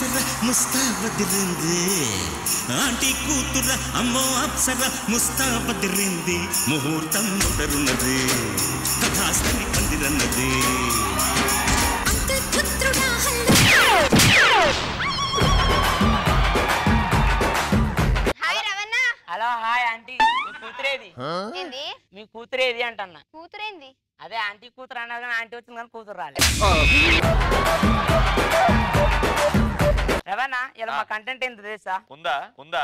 Apsara ముస్తాబదిరింది aunty కూతుర అమ్మో అప్సర ముస్తాబదిరింది ముహూర్తం ముదరున్నది కథాస్తని పందిరన్నది hi Ravana hello hi aunty మీ కూతురేది ఏంది మీ కూతురేది అంటన్నా కూతురేంది అదే ఆంటీ కూతురు అన్నారు కానీ ఆంటీ వచ్చింది కానీ కూతురు రాలే రవణ ఇలా మా కంటెంట్ ఏంటి తెలుసా ఉందా ఉందా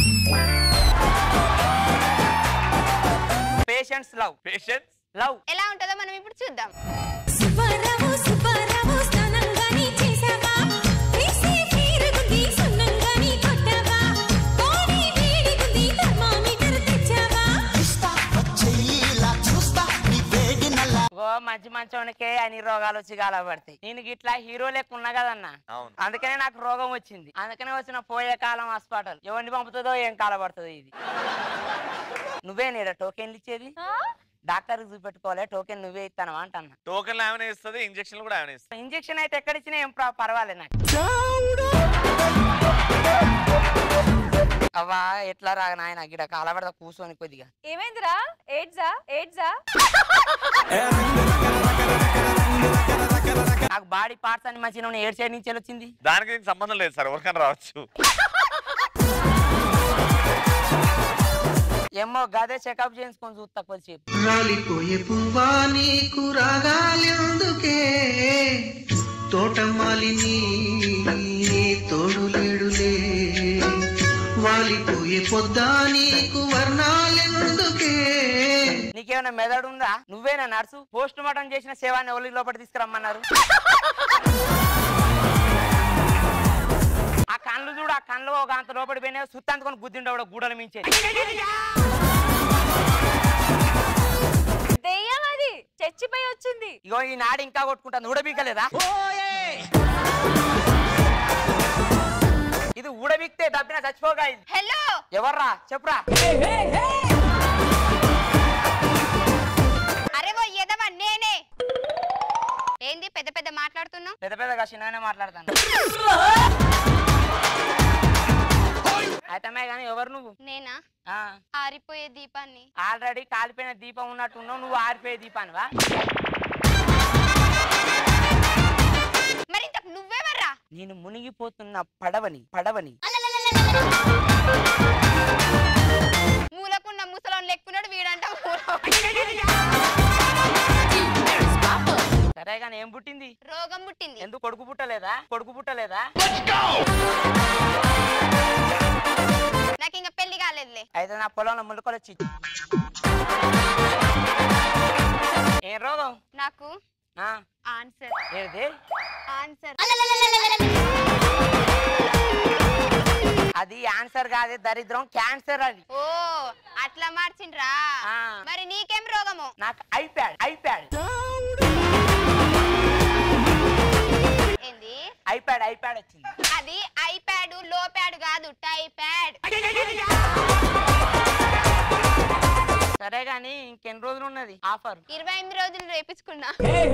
పేషెంట్స్ లవ్ పేషెన్స్ లవ్ ఎలా ఉంటుందో మనం ఇప్పుడు చూద్దాం సుబ్బారావు సుబ్బారావు స్నానంగాని చేసావా వేసే తీరుగుంది సున్నంగాని కొట్టావా బాడీ వేడిగుంది థర్మామీటర్ తెచ్చావా ఓ మంచి మంచోనికే అన్ని రోగాలు వచ్చి గాలపడతాయి నేను ఇట్లా హీరో లెక్క ఉన్నా కదన్నా అవును అందుకనే నాకు రోగం వచ్చింది అందుకనే వచ్చిన పోయే కాలం హాస్పిటల్ ఎవరిని పంపుతుందో ఏం కాలపడుతుందో ఇది నువ్వే నీడ టోకెన్లు ఇచ్చేది డాక్టర్ చూపెట్టుకోవాలి టోకెన్ నువ్వే ఇస్తానవా అంటన్నా టోకెన్లు ఏమైనా ఇస్తుంది ఇంజక్షన్లు కూడా ఏమైనా ఇస్తుంది ఇంజక్షన్ అయితే ఎక్కడ ఇచ్చినా ఏం ప్రా- పర్వాలేదు నాకు అవ్వా ఎట్లా రా నాయన గిడ కాలబడతా కూర్చొని కొద్దిగా ఏమైందిరా ఎయిడ్సా ఎయిడ్సా నాకు బాడీ పార్ట్స్ అని మంచిగా ఏడు సైడ్ నుంచి వచ్చింది దానికి దీనికి సంబంధం లేదు సార్ ఎవరికైనా రావచ్చు ఏమో గదే చెకప్ చేయించుకొని చూస్తా కొద్దిసేపు రాలిపోయే పువ్వా నీకు రాగాలెందుకే తోటమాలిని తోడు లేడులే వాలిపోయే పొద్దా నీకు వర్ణాలెందుకే నీకేమైనా మెదడు ఉందా నువ్వేనా నర్సు పోస్ట్ మార్టం చేసిన సేవాన్ని ఒలి లోపల తీసుకురమ్మన్నారు ఆ కళ్ళు చూడు ఆ కళ్ళు ఒక అంత లోపలి పోయినా సుత్తందుకొని గుద్దిండవు గూడలు మించేది దెయ్యం అది చచ్చిపోయి వచ్చింది ఇగో ఈ నాడు ఇంకా కొట్టుకుంటాను ఊడబీకలేదా ఇది ఊడబీక్తే దబ్బిన చచ్చిపోగా ఇది హలో ఎవర్రా చెప్పురా అరే ఓ ఎదవా నేనే ఏంది పెద్ద పెద్ద మాట్లాడుతున్నావు పెద్ద పెద్దగా చిన్నగానే మాట్లాడతాను అయితే కానీ ఎవరు నువ్వు నేనా ఆ ఆరిపోయే దీపాన్ని ఆల్రెడీ కాలిపోయిన దీపం ఉన్నట్టున్నావు నువ్వు ఆరిపోయే దీపానివా మరి ఇంతకు నువ్వెవర్రా నేను మునిగిపోతున్న పడవని పడవని మూలకున్న ముసలోని లెక్కున్నాడు వీడంట మూల సరే కానీ ఏం పుట్టింది రోగం పుట్టింది ఎందుకు కొడుకు పుట్టలేదా కొడుకు పుట్టలేదా నాకు ఇంకా పెళ్లి కాలేదులే అయితే నా పొలంలో ముళ్ళుకొని వచ్చి ఏం రోగం నాకు ఆ, ఆన్సర్ ఏది ఆన్సర్ అది ఆన్సర్ కాదు దరిద్రం క్యాన్సర్ అది ఓ అట్లా మార్చిండ్రా ఆ. మరి నీకేం రోగము నాకు ఐప్యాడ్ ఐప్యాడ్ ఏంది ఐప్యాడ్ ఐప్యాడ్ వచ్చింది అది ఐప్యాడ్ లో ప్యాడ్ కాదు టైప్యాడ్ సరే కానీ ఇంకెన్ని రోజులు ఉన్నది ఆఫర్ ఇరవై ఎనిమిది రోజులు రేపించుకున్నా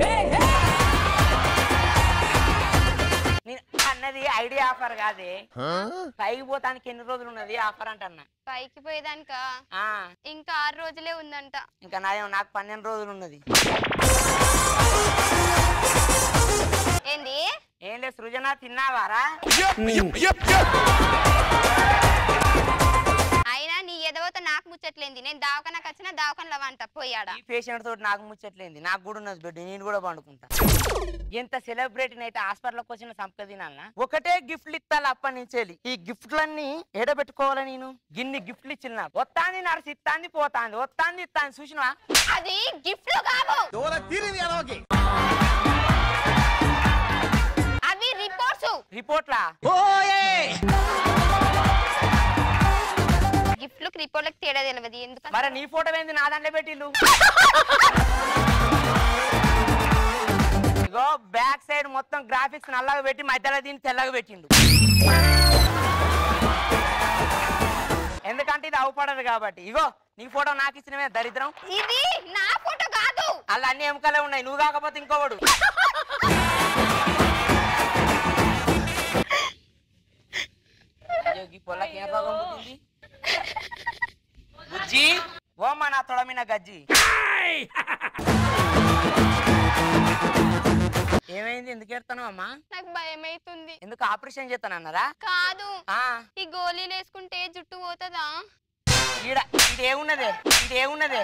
నేను అన్నది ఐడియా ఆఫర్ కాదే పైకి పోతానికి ఎన్ని రోజులు ఉన్నది ఆఫర్ అంటన్నా పైకి పోయేదానిక ఆ, ఇంకా ఆరు రోజులే ఉందంట ఇంకా నాయం నాకు పన్నెండు రోజులు ఉన్నది ఏంది ఏం లేదు సృజన తిన్నావారా అయినా నీ ఎదవతో నాకు ముచ్చట్లేంది నేను దావకనకు వచ్చిన దావకనలో వంట పోయాడా ఈ పేషెంట్ తోటి నాకు ముచ్చట్లేంది నాకు కూడా ఉన్నది బిడ్డ నేను కూడా పండుకుంటా ఎంత సెలబ్రిటీ అయితే హాస్పిటల్కి వచ్చిన సంపద తినాలనా ఒకటే గిఫ్ట్లు ఇస్తాను అప్పటి నుంచి ఈ గిఫ్ట్లన్నీ ఎడబెట్టుకోవాలా నేను గిన్ని గిఫ్ట్లు ఇచ్చిన నాకు వస్తాంది నర్సు ఇస్తాంది పోతాంది వస్తాంది ఇస్తాంది చూసినవా అది గిఫ్ట్లు కావు అవి రిపోర్ట్స్ రిపోర్ట్లా గిఫ్ట్లకు రిపోర్ట్లకు తేడా తెలియదు ఎందుకు మరి నీ ఫోటో ఏంది నా దాంట్లో పెట్టిల్లు ఇగో బ్యాక్ సైడ్ మొత్తం గ్రాఫిక్స్ నల్లగా పెట్టి మధ్యలో దీన్ని తెల్లగా పెట్టిండు ఎందుకంటే ఇది అవపడదు కాబట్టి ఇగో నీ ఫోటో నాకు ఇచ్చినవే దరిద్రం ఇది నా ఫోటో కాదు అలా అన్ని ఎముకలే ఉన్నాయి నువ్వు కాకపోతే ఇంకోవాడు అయ్యో ఈ పొల్లకి ఏం రోగం పుట్టింది బుజ్జి ఓ మా నా తొడమిన గజ్జి ఏమైంది ఎందుకు ఎడతాను అమ్మా నాకు భయం అవుతుంది ఎందుకు ఆపరేషన్ చేస్తానన్నారా కాదు ఆ ఈ గోళీలు వేసుకుంటే జుట్టు పోతుందా ఈడ ఇదేమున్నదే ఇదేమున్నదే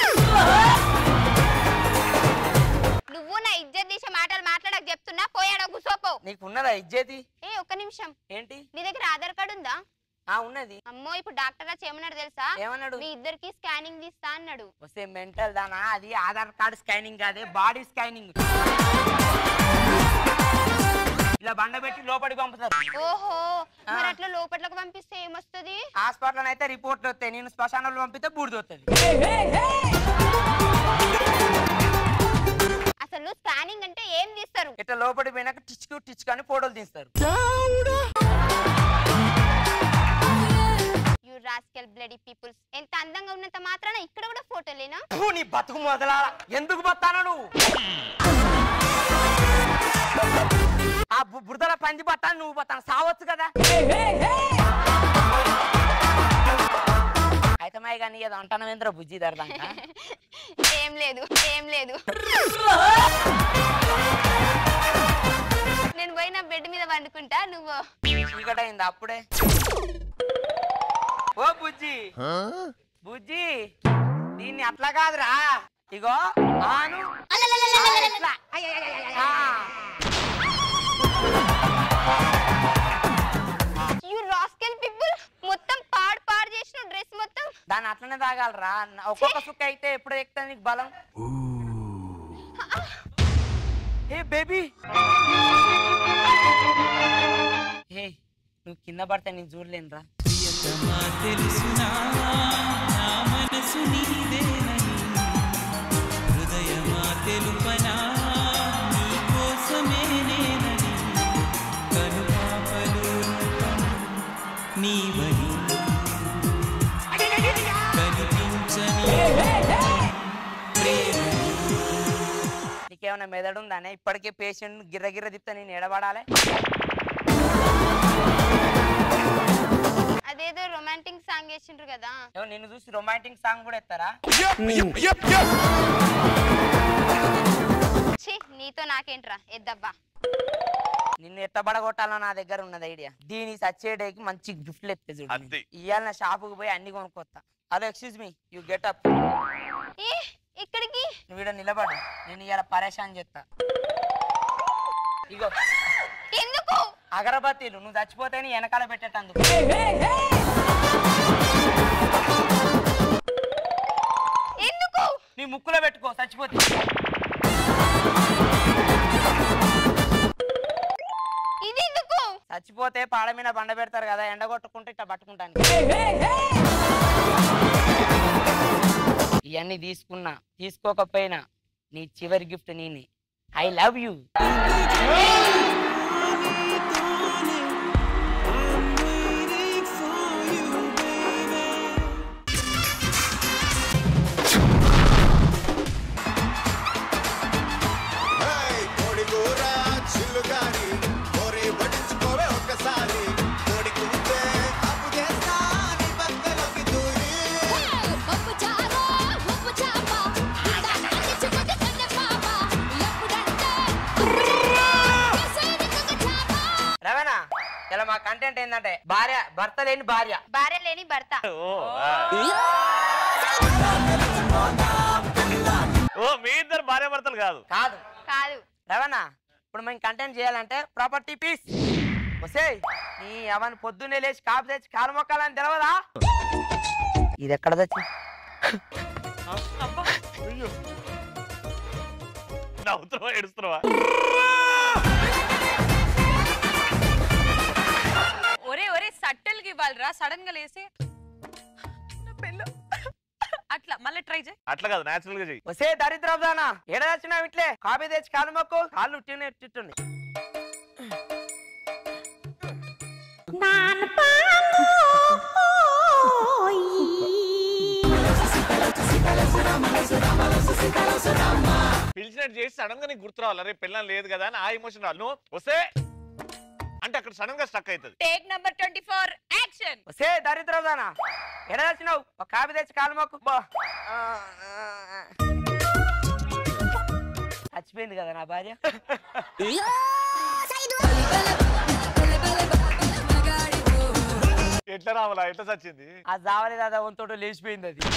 నువ్వు నా ఇజ్జత్ తీసే మాటలు మాట్లాడక చెప్తున్నా పోయాడో కూసోపో నీకున్నదా ఇజ్జేది ఏ ఒక్క నిమిషం ఏంటి నీ దగ్గర ఆధార్ కార్డు ఉందా ఆ ఉన్నది అమ్మో ఇప్పుడు డాక్టర్ వచ్చి ఏమన్నాడు తెలుసా ఏమన్నాడు మీ ఇద్దరికి స్కానింగ్ తీస్తా అన్నాడు వస్తే మెంటల్ దానా అది ఆధార్ కార్డు స్కానింగ్ కాదే బాడీ స్కానింగ్ ఇలా బండ పెట్టి లోపలికి పంపుతారు ఓహో మరి అట్లా లోపట్లకు పంపిస్తే ఏమొస్తుంది హాస్పిటల్ అయితే రిపోర్ట్లు వస్తాయి నేను శ్మశానంలో పంపితే బూడిద వస్తుంది అసలు స్కానింగ్ అంటే ఏం తీస్తారు ఇట్లా లోపలికి పోయినాక టిచ్కు టిచ్కు అని ఫోటోలు తీస్తారు యు రాస్కెల్ బ్లడీ పీపుల్స్ ఎంత అందంగా ఉన్నంత మాత్రాన ఇక్కడ కూడా ఫోటోలేనా ఫు, నీ బతుకు మొదలా ఎందుకు బతాను నువ్వు ఆ బు- బురదల పంది బతాను నువ్వు బతాను సావచ్చు కదా అయితే మాయ కానీ ఏదో అంటానవేంద్ర బుజ్జి దరదంట ఏం లేదు ఏం లేదు నేను పోయిన బెడ్ మీద వండుకుంటా నువ్వు చీకటి అయింది అప్పుడే ఓ బుజ్జి బుజ్జి దీన్ని అట్లా కాదురా ఇగో ఆను ఆ, ఇట్లా. ఆ. యు రాస్కెల్ పీపుల్ మొత్తం పాడు పాడు చేసిన డ్రెస్ మొత్తం దాన్ని అట్లనే తాగాలరా ఒక్కొక్క సుక్క అయితే ఎప్పుడు ఎక్కుతుంది నీకు బలం ఏ బేబీ ఏ నువ్వు కింద పడితే నేను చూడలేనురా ప్రియతమా తెలుసునా నా మనసు నీదేనని హృదయమా తెలుపనా నీ కోసమే నేనని కనుపాపలు నీవని కనిపించని ప్రేమ నీకేమైనా మెదడు ఉందానే ఇప్పటికే పేషెంట్ గిర్రగిర్ర తిప్తే నేను ఎడబడాలి అదేదో రొమాంటిక్ సాంగ్ వేసిండ్రు కదా ఏమో నిన్ను చూసి రొమాంటిక్ సాంగ్ కూడా ఎత్తారా ఛీ నీతో నాకేంట్రా ఎద్దబ్బా నిన్ను ఎట్టబడగొట్టాలో నా దగ్గర ఉన్నది ఐడియా దీని సచ్చేడేకి మంచి గిఫ్ట్లు ఎత్తే చూడు అది. ఇవాళ నా షాపుకి పోయి అన్ని కొనుక్కొస్తా hello excuse me you get up ఏ ఇక్కడికి నువ్వు ఇక్కడ నిలబడు నేను ఇవాళ పరేషాన్ చేస్తా ఇగో ఎందుకు అగరబత్తీలు నువ్వు చచ్చిపోతే నీ వెనకాల పెట్టేటందుకు ఎందుకు నీ ముక్కులో పెట్టుకో చచ్చిపోతే ఇది ఎందుకు చచ్చిపోతే పాడ మీద బండ పెడతారు కదా ఎండ కొట్టుకుంటే ఇట్లా పట్టుకుంటాను ఇవన్నీ తీసుకున్నా తీసుకోకపోయినా నీ చివరి గిఫ్ట్ నేనే ఐ లవ్ యూ కోడి కూర చిల్లుగాని కోరి పట్టించుకోవే ఒక్కసారి కోడి కూతే అప్పు చేస్తా నీ పక్కలోకి దూరి పప్పు చారు పప్పు చాప దాన్ని చిన్నది కన్న పాప ఎప్పుడంటే చేసేది కుక్క చాప రవేణ ఇలా మా కంటెంట్ ఏంటంటే భార్య భర్త లేని భార్య భార్య లేని భర్త ఓ ఆ. ఓ మీ ఇద్దరు భార్య భర్తలు కాదు కాదు కాదు రవణ ఇప్పుడు మేము కంటెంట్ చేయాలంటే ప్రాపర్టీ పీస్ వసే నీ అవని పొద్దున్నే లేచి కాపు తెచ్చి కాలు మొక్కాలని తెలవదా ఇది ఎక్కడ తెచ్చి అయ్యో నవ్వుతున్నావా ఏడుస్తున్నావా ఒరే ఒరే సట్టెల్ గా ఇవ్వాలిరా సడన్ గా లేసి నా పెళ్ళు అట్లా మళ్ళీ ట్రై చేయి అట్లా కాదు నేచురల్ గా చెయ్యి వసే దరిద్రదానా ఎడ తెచ్చినావు ఇట్లే కాపీ తెచ్చి కాలు మొక్కు కాళ్ళు ఉట్టినే చుట్టుండి పిలిచినట్టు చేసి సడన్ గా నీకు గుర్తు రావాలి అరే పిల్లలు లేదు కదా అని ఆ ఎమోషన్ రావాలి నువ్వు వస్తే అంటే అక్కడ సడన్ గా స్టక్ అవుతుంది take number twenty four action సే దరిద్రదానా ఎడ తెచ్చినావు ఒక కాపీ తెచ్చి కాలు మాకు బా చచ్చిపోయింది కదా నా భార్య ఎట్లా రావాలా ఎట్లా చచ్చింది ఆ జావలి దాదా వంతోటో లేచిపోయింది అది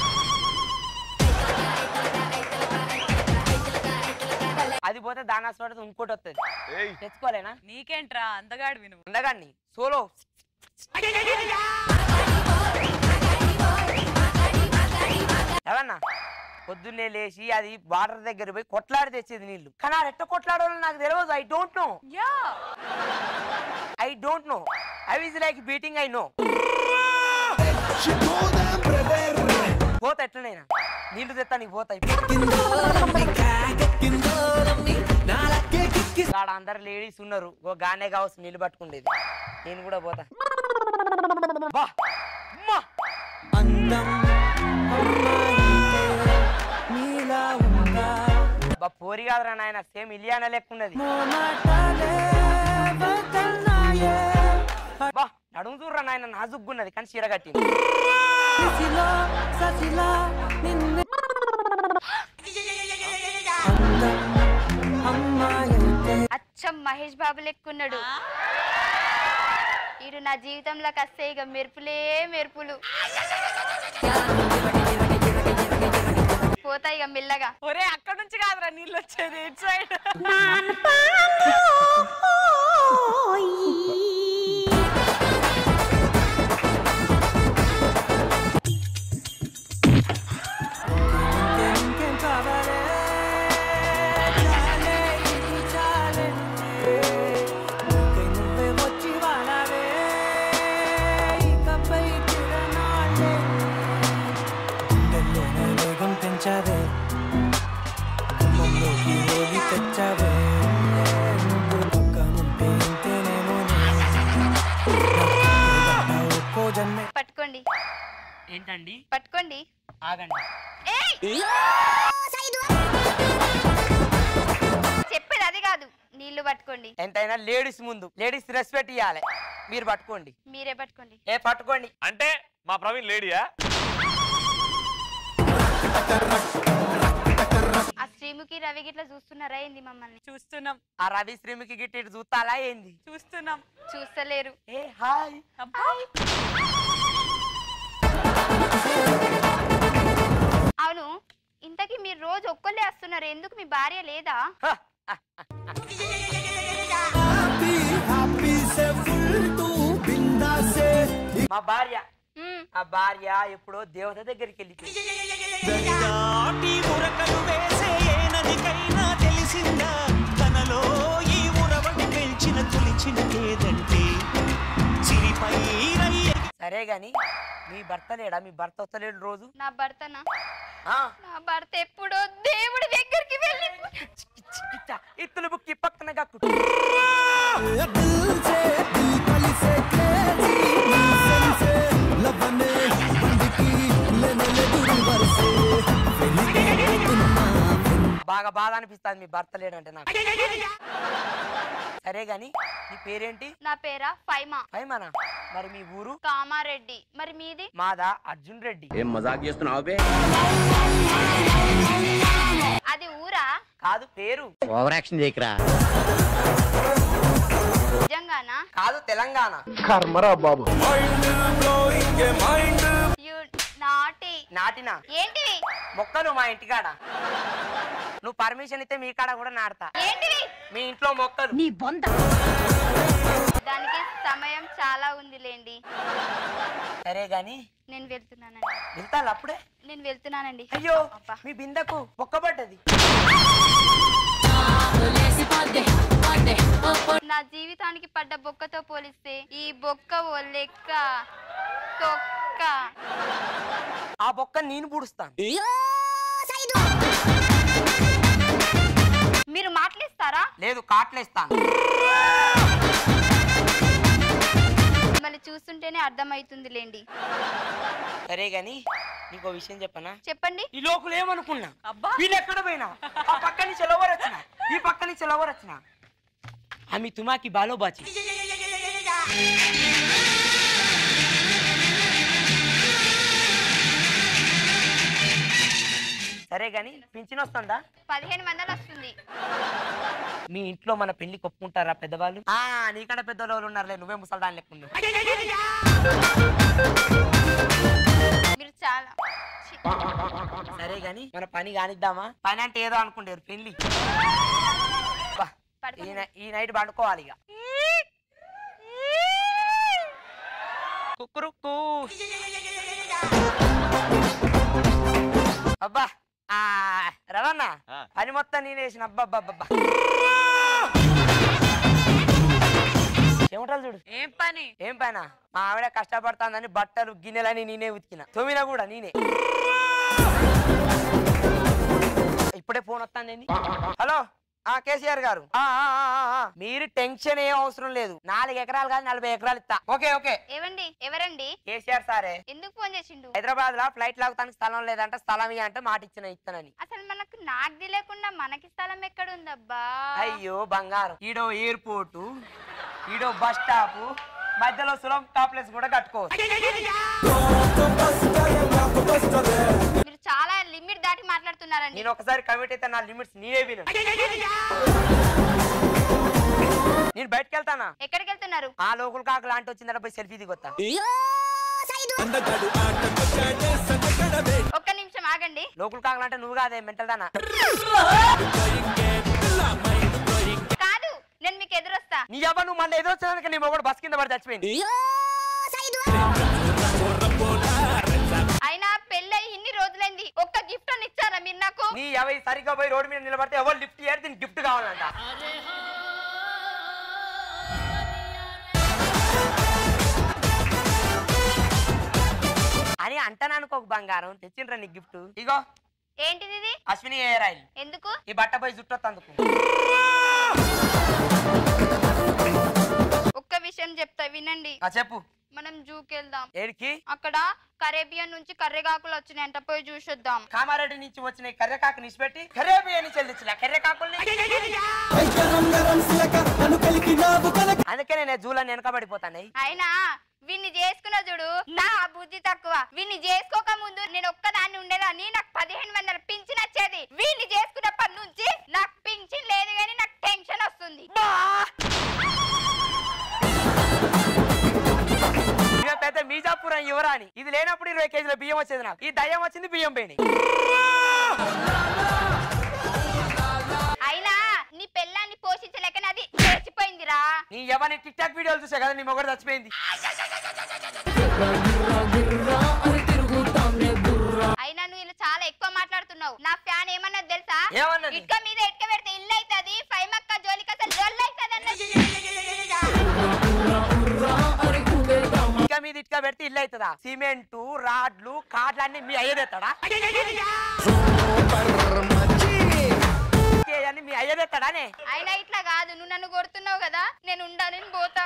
అది పోతే దాని హాస్పిటల్ ఇంకోటి వస్తుంది ఏయ్ తెచ్చుకోలేనా నీకేంట్రా అందగాడు విను ఉండగాన్ని సోలో ఎవరన్నా పొద్దున్నే లేచి అది వాటర్ దగ్గర పోయి కొట్లాడి తెచ్చేది నీళ్లు కానీ ఆ ఎట్ట కొట్లాడాలో నాకు తెలియదు I don't know yeah I don't know I was like beating I know పోతా ఎట్లనైనా నీళ్లు తెత్తా నీకు పోతాయి ఆడ అందరు లేడీస్ ఉన్నారు ఓ గానే కావచ్చు నీళ్ళు పట్టుకుండేది నేను కూడా పోతా బా అమ్మా బా పోరి కాదురా నాయన సేమ్ ఇలియానా లెక్క ఉన్నది బా నడుము చూడరా నాయన నాజుగ్గున్నది కానీ చీర కట్టింది అచ్చం మహేష్ బాబు లెక్కున్నాడు ఈడు నా జీవితంలోకి వస్తే ఇక మెరుపులే మెరుపులు పోతాయి ఇక మెల్లగా ఒరే అక్కడ నుంచి కాదురా నీళ్ళు వచ్చేది ఇటు సైడ్ పట్టుకోండి ఏంటండి పట్టుకోండి ఆగండి ఏయ్! చెప్పేది అది కాదు నీళ్లు పట్టుకోండి ఎంతైనా లేడీస్ ముందు లేడీస్ రెస్పెక్ట్ ఇవ్వాలి మీరు పట్టుకోండి మీరే పట్టుకోండి ఏ పట్టుకోండి అంటే మా ప్రవీణ్ లేడీయా ఆ శ్రీముఖి రవి గిట్ల చూస్తున్నారా ఏంది మమ్మల్ని చూస్తున్నాం ఆ రవి శ్రీమికి గిట్టి ఇటు చూస్తాలా ఏంది చూస్తున్నాం చూస్తలేరు ఏ హాయ్ అబ్బా అవును ఇంతకీ మీరు రోజు ఒక్కళ్ళే వస్తున్నారు ఎందుకు మీ భార్య లేదా మా భార్య మ్మ్. ఆ భార్య ఎప్పుడో దేవత దగ్గరికి వెళ్ళిపోయింది దాటి ఉరకలు వేసే ఏ నదికైనా తెలిసిందా తనలో ఈ ఉరవడి పెంచిన తొలిచిన లేదంటే చిరిపై రయ్య సరే గాని మీ భర్త లేడా మీ భర్త వస్తలేడు రోజు నా భర్తనా ఆ నా భర్త ఎప్పుడో దేవుడి దగ్గరికి వెళ్ళి ఇచ్చా, ఇత్తులు బుక్కి పక్కన కక్కు బాగా బాధ అనిపిస్తుంది మీ భర్త లేడంటే నాకు సరే గాని నీ పేరేంటి నా పేరా ఫైమా ఫైమానా మరి మీ ఊరు కామారెడ్డి మరి మీది మాదా అర్జున్ రెడ్డి ఏం మజాక్ చేస్తున్నావు బే అది ఊరా కాదు పేరు ఓవర్ యాక్షన్ చేయకరా నిజంగానా కాదు తెలంగాణ యు నాటి నాటినా ఏంటివి మొక్కలు మా ఇంటికాడ నువ్వు పర్మిషన్ ఇస్తే మీ కాడ కూడా నాడతా ఏంటివి మీ ఇంట్లో మొక్కలు దానికి సమయం చాలా ఉందిలేండి సరే గాని నేను వెళ్తున్నానండి వెళ్తాను అప్పుడే నేను వెళ్తున్నానండి అయ్యో అబ్బా. మీ బిందకు మొక్కబడ్డది నా జీవితానికి పడ్డ బొక్కతో పోలిస్తే ఈ బొక్క ఓ లెక్క తొక్క ఆ బొక్క నేను పూడుస్తాను మీరు మాట్లాడిస్తారా లేదు కాట్లేస్తాను మిమ్మల్ని చూస్తుంటేనే అర్థమవుతుంది లేండి సరే గాని నీకు ఓ విషయం చెప్పనా చెప్పండి ఈ లోకులు ఏమనుకున్నా అబ్బా వీళ్ళు ఎక్కడ పోయినా ఆ పక్క నుంచి లవర్ వచ్చిన ఈ పక్క నుంచి లవర్ వచ్చిన ఆమె తుమాకి బాలో బాచి సరే గాని పింఛన్ వస్తుందా పదిహేను వందలు వస్తుంది మీ ఇంట్లో మన పెళ్లి ఒప్పుకుంటారా పెద్దవాళ్ళు ఆ నీకంటే పెద్దవాళ్ళు ఉన్నారులే నువ్వే ముసల్దాని లెక్క ఉన్నావు. మీరు చాలా ఛీ. సరే గాని మన పని కానిద్దామా పని అంటే ఏదో అనుకుంటారు పెళ్లి బా, ఈ నై- ఈ నైట్ పండుకోవాలి ఇక కుక్కురుక్కు అబ్బా ఆ రవణ ఆ. పని మొత్తం నేను వేసిన అబ్బా అబ్బా అబ్బా చెమటలు చూడు ఏం పని ఏం పైన మా ఆవిడ కష్టపడుతుందని బట్టలు గిన్నెలని నేనే ఉతికిన తొమ్మిన కూడా నేనే ఇప్పుడే ఫోన్ వస్తుంది హలో ఆ కేసీఆర్ గారు ఆ, ఆ, ఆ, ఆ, ఆ. మీరు టెన్షన్ ఏం అవసరం లేదు నాలుగు ఎకరాలు కాదు నలభై ఎకరాలు ఇస్తా ఓకే ఓకే ఏవండి ఎవరండి కేసీఆర్ సారే ఎందుకు ఫోన్ చేసిండు హైదరాబాద్ లో ఫ్లైట్ లాగుతానికి స్థలం లేదంటే స్థలం ఇయ్య అంటే మాట ఇచ్చిన ఇస్తానని అసలు మనకు నాకు తెలియకుండా మనకి స్థలం ఎక్కడ ఉందబ్బా అయ్యో బంగారం ఈడో ఎయిర్పోర్ట్ ఈడో బస్ స్టాప్ మధ్యలో సులం టాప్లెస్ కూడా కట్టుకోవచ్చు మీరు చాలా లిమిట్ దాటి మాట్లాడుతున్నారండి నేను ఒకసారి కమిట్ అయితే నా లిమిట్స్ నీవే విను నేను బయటకు వెళ్తానా ఎక్కడికి వెళ్తున్నారు ఆ లోకల్ కాకు లాంటి వచ్చిందంటే పోయి సెల్ఫీ దిగొత్తా ఒక్క నిమిషం ఆగండి లోకల్ కాకు అంటే నువ్వు కాదే మెంటల్ దానా కాదు నేను మీకు ఎదురొస్తా నీ అవ్వ నువ్వు మళ్ళీ ఎదురు వచ్చేదానికి నీ మొగడు బస్ కింద పడి చచ్చిపోయింది అయినా పెళ్ళై ఇన్ని రోజులైంది ఒక్క గిఫ్ట్ అని ఇచ్చారా మీరు నాకు నీ అవ సరిగ్గా పోయి రోడ్డు మీద నిలబడితే ఎవరు లిఫ్ట్ చేయరు దీనికి గిఫ్ట్ కావాలంట అని అంటాను అనుకో బంగారం తెచ్చిండ్రా నీకు గిఫ్ట్ ఇగో ఏంటిది ఇది అశ్విని ఎయిర్ ఆయిల్ ఎందుకు ఈ బట్ట పోయి జుట్టొత్తందుకు ఒక్క విషయం చెప్తా వినండి ఆ చెప్పు మనం జూకి వెళ్దాం ఏడికి అక్కడ కరేబియన్ నుంచి కర్రెగాకులు వచ్చినాయంట పోయి చూసొద్దాం కామారెడ్డి నుంచి వచ్చిన ఈ కర్రెకాకు నిష్పెట్టి కరేబియా నుంచి చెల్లించిన కర్రెకాకుల్ని అందుకే నేను జూలని వెనకబడిపోతాను అయినా వీన్ని చేసుకున్న చూడు నా బుద్ధి తక్కువ వీన్ని చేసుకోక ముందు నేను ఒక్కదాన్ని ఉండేదాన్ని నాకు పదిహేను వందల పింఛన్ వచ్చేది వీన్ని చేసుకున్నప్పటి నుంచి నాకు పింఛన్ లేదు కానీ నాకు టెన్షన్ వస్తుంది ఇక పెద్ద మీజాపురం యువరాని ఇది లేనప్పుడు ఇరవై కేజీల బియ్యం వచ్చేది నాకు ఈ దయ్యం వచ్చింది బియ్యం పోయినాయి అయినా నీ పెళ్ళాన్ని పోషించలేకనే అది చచ్చిపోయిందిరా నీ ఎవరిని టిక్ టాక్ వీడియోలు చూసా కదా నీ మొగడు చచ్చిపోయింది అయినా నువ్వు ఇలా చాలా ఎక్కువ మాట్లాడుతున్నావు నా ఫ్యాన్ ఏమన్నది తెలుసా ఏమన్నది? ఇటుక మీద ఇటుక పెడితే ఇల్లు అవుతుంది ఫైవ్ మక్క జోలికి అసలు జోళ్ళు అవుతుంది అన్నది ఇక మీద ఇటుక పెడితే ఇల్లు అవుతుందా సిమెంట్ రాడ్లు కార్డ్లు అన్ని మీ అయ్యేదేస్తాడా అని మీ అయ్యేదేస్తాడానే అయినా ఇట్లా కాదు నువ్వు నన్ను కొడుతున్నావు కదా నేను ఉండాలని పోతా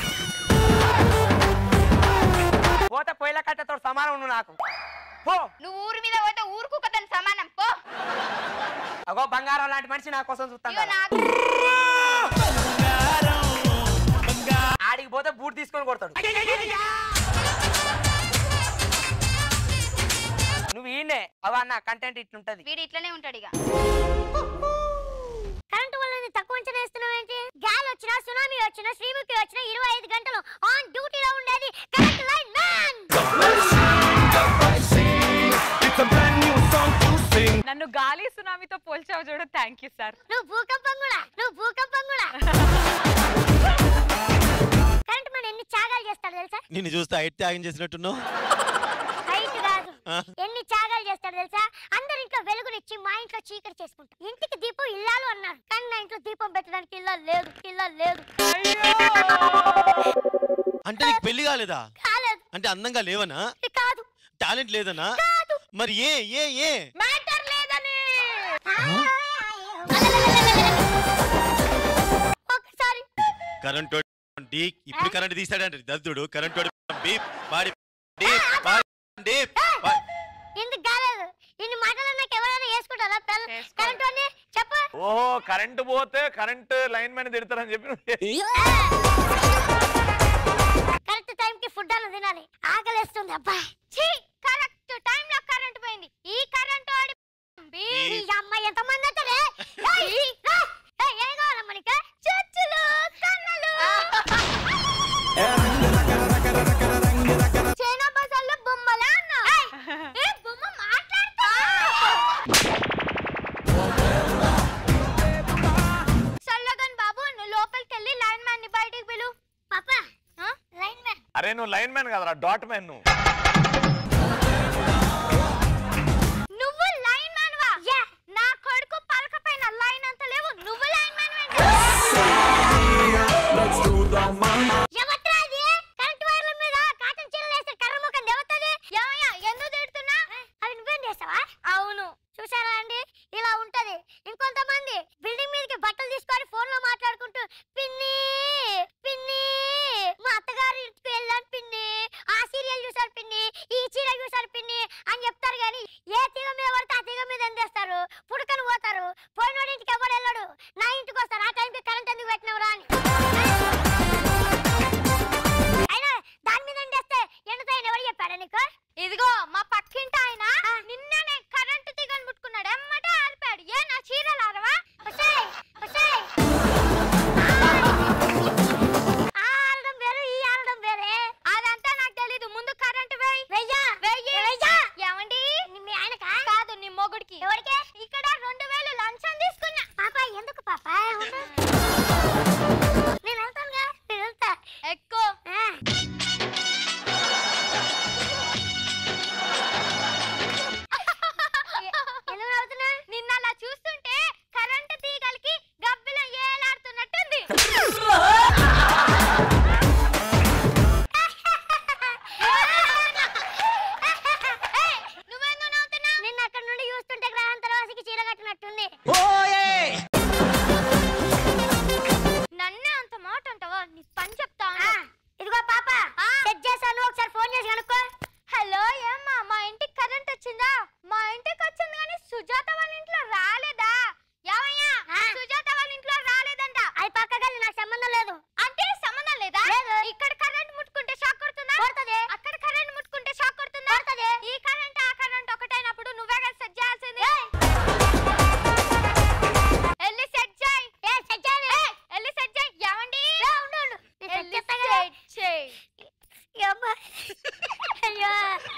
పోత పొయ్యిల కట్టతో సమానం నువ్వు నాకు పో నువ్వు ఊరి మీద పోతే ఊరు కుక్కతని సమానం పో అగో బంగారం లాంటి మనిషి నా కోసం చూస్తాను ఇగో నాకు ఆడికి పోతే బూట్ తీసుకొని కొడతాడు నువ్వు ఈయనే అవన్న కంటెంట్ ఇట్లుంటది వీడు ఇట్లనే ఉంటాడు ఇక కరెంటు వల్ల తక్కువ అంచనా వేస్తున్నావేంటి గాలి వచ్చినా సునామీ వచ్చినా శ్రీముఖి వచ్చినా ఇరవై ఐదు గంటలు ఆన్ డ్యూటీలో ఉండేది కరెంట్ లైన్ మ్యాన్ నన్ను గాలి సునామీతో పోల్చావు చూడు థ్యాంక్ యూ సార్ నువ్వు భూకంపం కూడా నువ్వు భూకంపం కూడా కరెంట్ మన ఎన్ని త్యాగాలు చేస్తాడు తెలుసా నిన్ను చూస్తే హైట్ త్యాగం చేసినట్టున్నావు హైట్ కాదు ఆ. ఎన్ని త్యాగాలు చేస్తాడు తెలుసా అందరి ఇంట్లో వెలుగునిచ్చి మా ఇంట్లో చీకటి చేసుకుంటాం ఇంటికి దీపం ఇల్లాలు అన్నారు కానీ నా ఇంట్లో దీపం పెట్టడానికి ఇల్లా లేదు ఇల్లా లేదు అంటే నీకు పెళ్లి కాలేదా కాలేదు అంటే అందంగా లేవనా కాదు టాలెంట్ లేదనా మరి ఏ ఏ ఏ మ్యాటర్ లేదని ఒకసారి కరెంట్ డీ ఇప్పుడు కరెంట్ తీసాడంటే దద్దుడు current beep body deep body deep బా- ఇందుకు కాలేదు ఇన్ని మాటలు నాకు ఎవరైనా వేసుకుంటారు చేసుకోలేదా కరెంట్ అని చెప్పు ఓహో కరెంట్ పోతే కరెంట్ లైన్ మ్యాన్ తిడతారని చెప్పి నువ్వు కరెక్ట్ టైం కి ఫుడ్ అన్న తినాలి ఆకలేస్తుంది అబ్బా ఛీ కరెక్ట్ టైం లో కరెంట్ పోయింది ఈ కరెంట్ వాడి ఈ అమ్మాయి ఎంత మంది అంటారే ఏయ్, ఏయ్, ఏం కావాలమ్మా నీకు చచ్చులు కన్నలు చైనా బజార్లో బొమ్మలా అన్నా ఏ బొమ్మ మాట్లాడతా చల్లగన్ బాబు నువ్వు లోపలికి వెళ్ళి లైన్ మ్యాన్ ని బయటికి పిలు పాపా లైన్ మ్యాన్ అరే నువ్వు లైన్ మ్యాన్ కదరా డాట్ మ్యాన్ నువ్వు నువ్వు లైన్ మ్యాన్ వా నా కొడుకు పలక పైన లైన్ అంత లేవు నువ్వు లైన్ మ్యాన్ ఎవత్రా అది కరెంట్ వైర్ల మీద కాటన్ చీరలు వేస్తే కర్ర ముఖం దేవతది ఏమయ్యా ఎందుకు తిడుతున్నా అవి నువ్వేం చేస్తావా అవును చూసారా అండి ఇలా ఉంటది ఇంకొంతమంది బిల్డింగ్ మీదకి బట్టలు తీసుకొని ఫోన్ లో మాట్లాడుకుంటూ పిన్ని పిన్ని మా అత్తగారి ఇంటికి వెళ్ళాను పిన్ని ఆ సీరియల్ చూసారు పిన్ని ఈ చీర చూసారు పిన్ని అని చెప్తారు కానీ ఏ తీగ మీద పడితే ఆ తీగ మీద ఎందేస్తారు పుడకని పోతారు పోయినోడి ఇంటికి ఎవరు వెళ్ళడు నా ఇంటికి వస్తారు ఆ టైంకి కరెంట్ ఎందుకు పెట్టినవరా అని అయినా దాని మీద ఎండేస్తే ఎండుతాయని ఎవరు చెప్పాడా నీకు ఇదిగో మా పక్కింటి ఆయన నిన్ననే కరెంటు తీగని ముట్టుకున్నాడు ఎమ్మటే ఆరిపాడు ఏ నా చీరలు ఆరవా ఒసేయ్, ఒసేయ్. ఆ ఆరడం వేరు ఈ ఆరడం వేరే అదంతా నాకు తెలీదు ముందు కరెంటు వేయ్ వెయ్యా వెయ్యి వెయ్యా ఏమండి మీ ఆయనకా కాదు నీ మొగుడికి ఎవరికి ఇక్కడ రెండు వేలు లంచం తీసుకున్నా పాప ఎందుకు పాప నేను వెళ్తానుగా నేను వెళ్తా ఎక్కువ నిన్న అలా చూస్తుంటే కరెంటు తీగలకి గబ్బిలో ఏలాడుతున్నట్టుంది ఏయ్, నువ్వెందుకు నవ్వుతున్నావ్? నిన్న అక్కడ నుండి చూస్తుంటే గ్రహాంతరవాసికి చీర కట్టినట్టుంది నన్నే అంత మాట అంటావా నీ పని చెప్తా ఇదిగో పాప సెట్ చేశాను ఒకసారి ఫోన్ చేసి కనుక్కో హలో ఏమ్మా మా ఇంటికి కరెంట్ వచ్చిందా మా ఇంటికి వచ్చింది కానీ సుజాత వాళ్ళ ఇంట్లో రాలేదా ఏమయ్యా సుజాత వాళ్ళ ఇంట్లో రాలేదంట అది పక్క గల్లి నాకు సంబంధం లేదు అంటే సంబంధం లేదా ఇక్కడ కరెంట్ ముట్టుకుంటే షాక్ కొడుతుందా కొడుతుంది అక్కడ కరెంట్ ముట్టుకుంటే షాక్ కొడుతుందా కొడుతుంది ఈ కరెంట్ ఆ కరెంట్ ఒకటైనప్పుడు నువ్వే కదా సెట్ చేయాల్సింది వెళ్ళి సెట్ చేయి ఏ సెట్ చేయి వెళ్ళి సెట్ చేయి ఏమండి ఉండు ఉండు వెళ్ళి సెట్ చేయి అమ్మా అయ్యో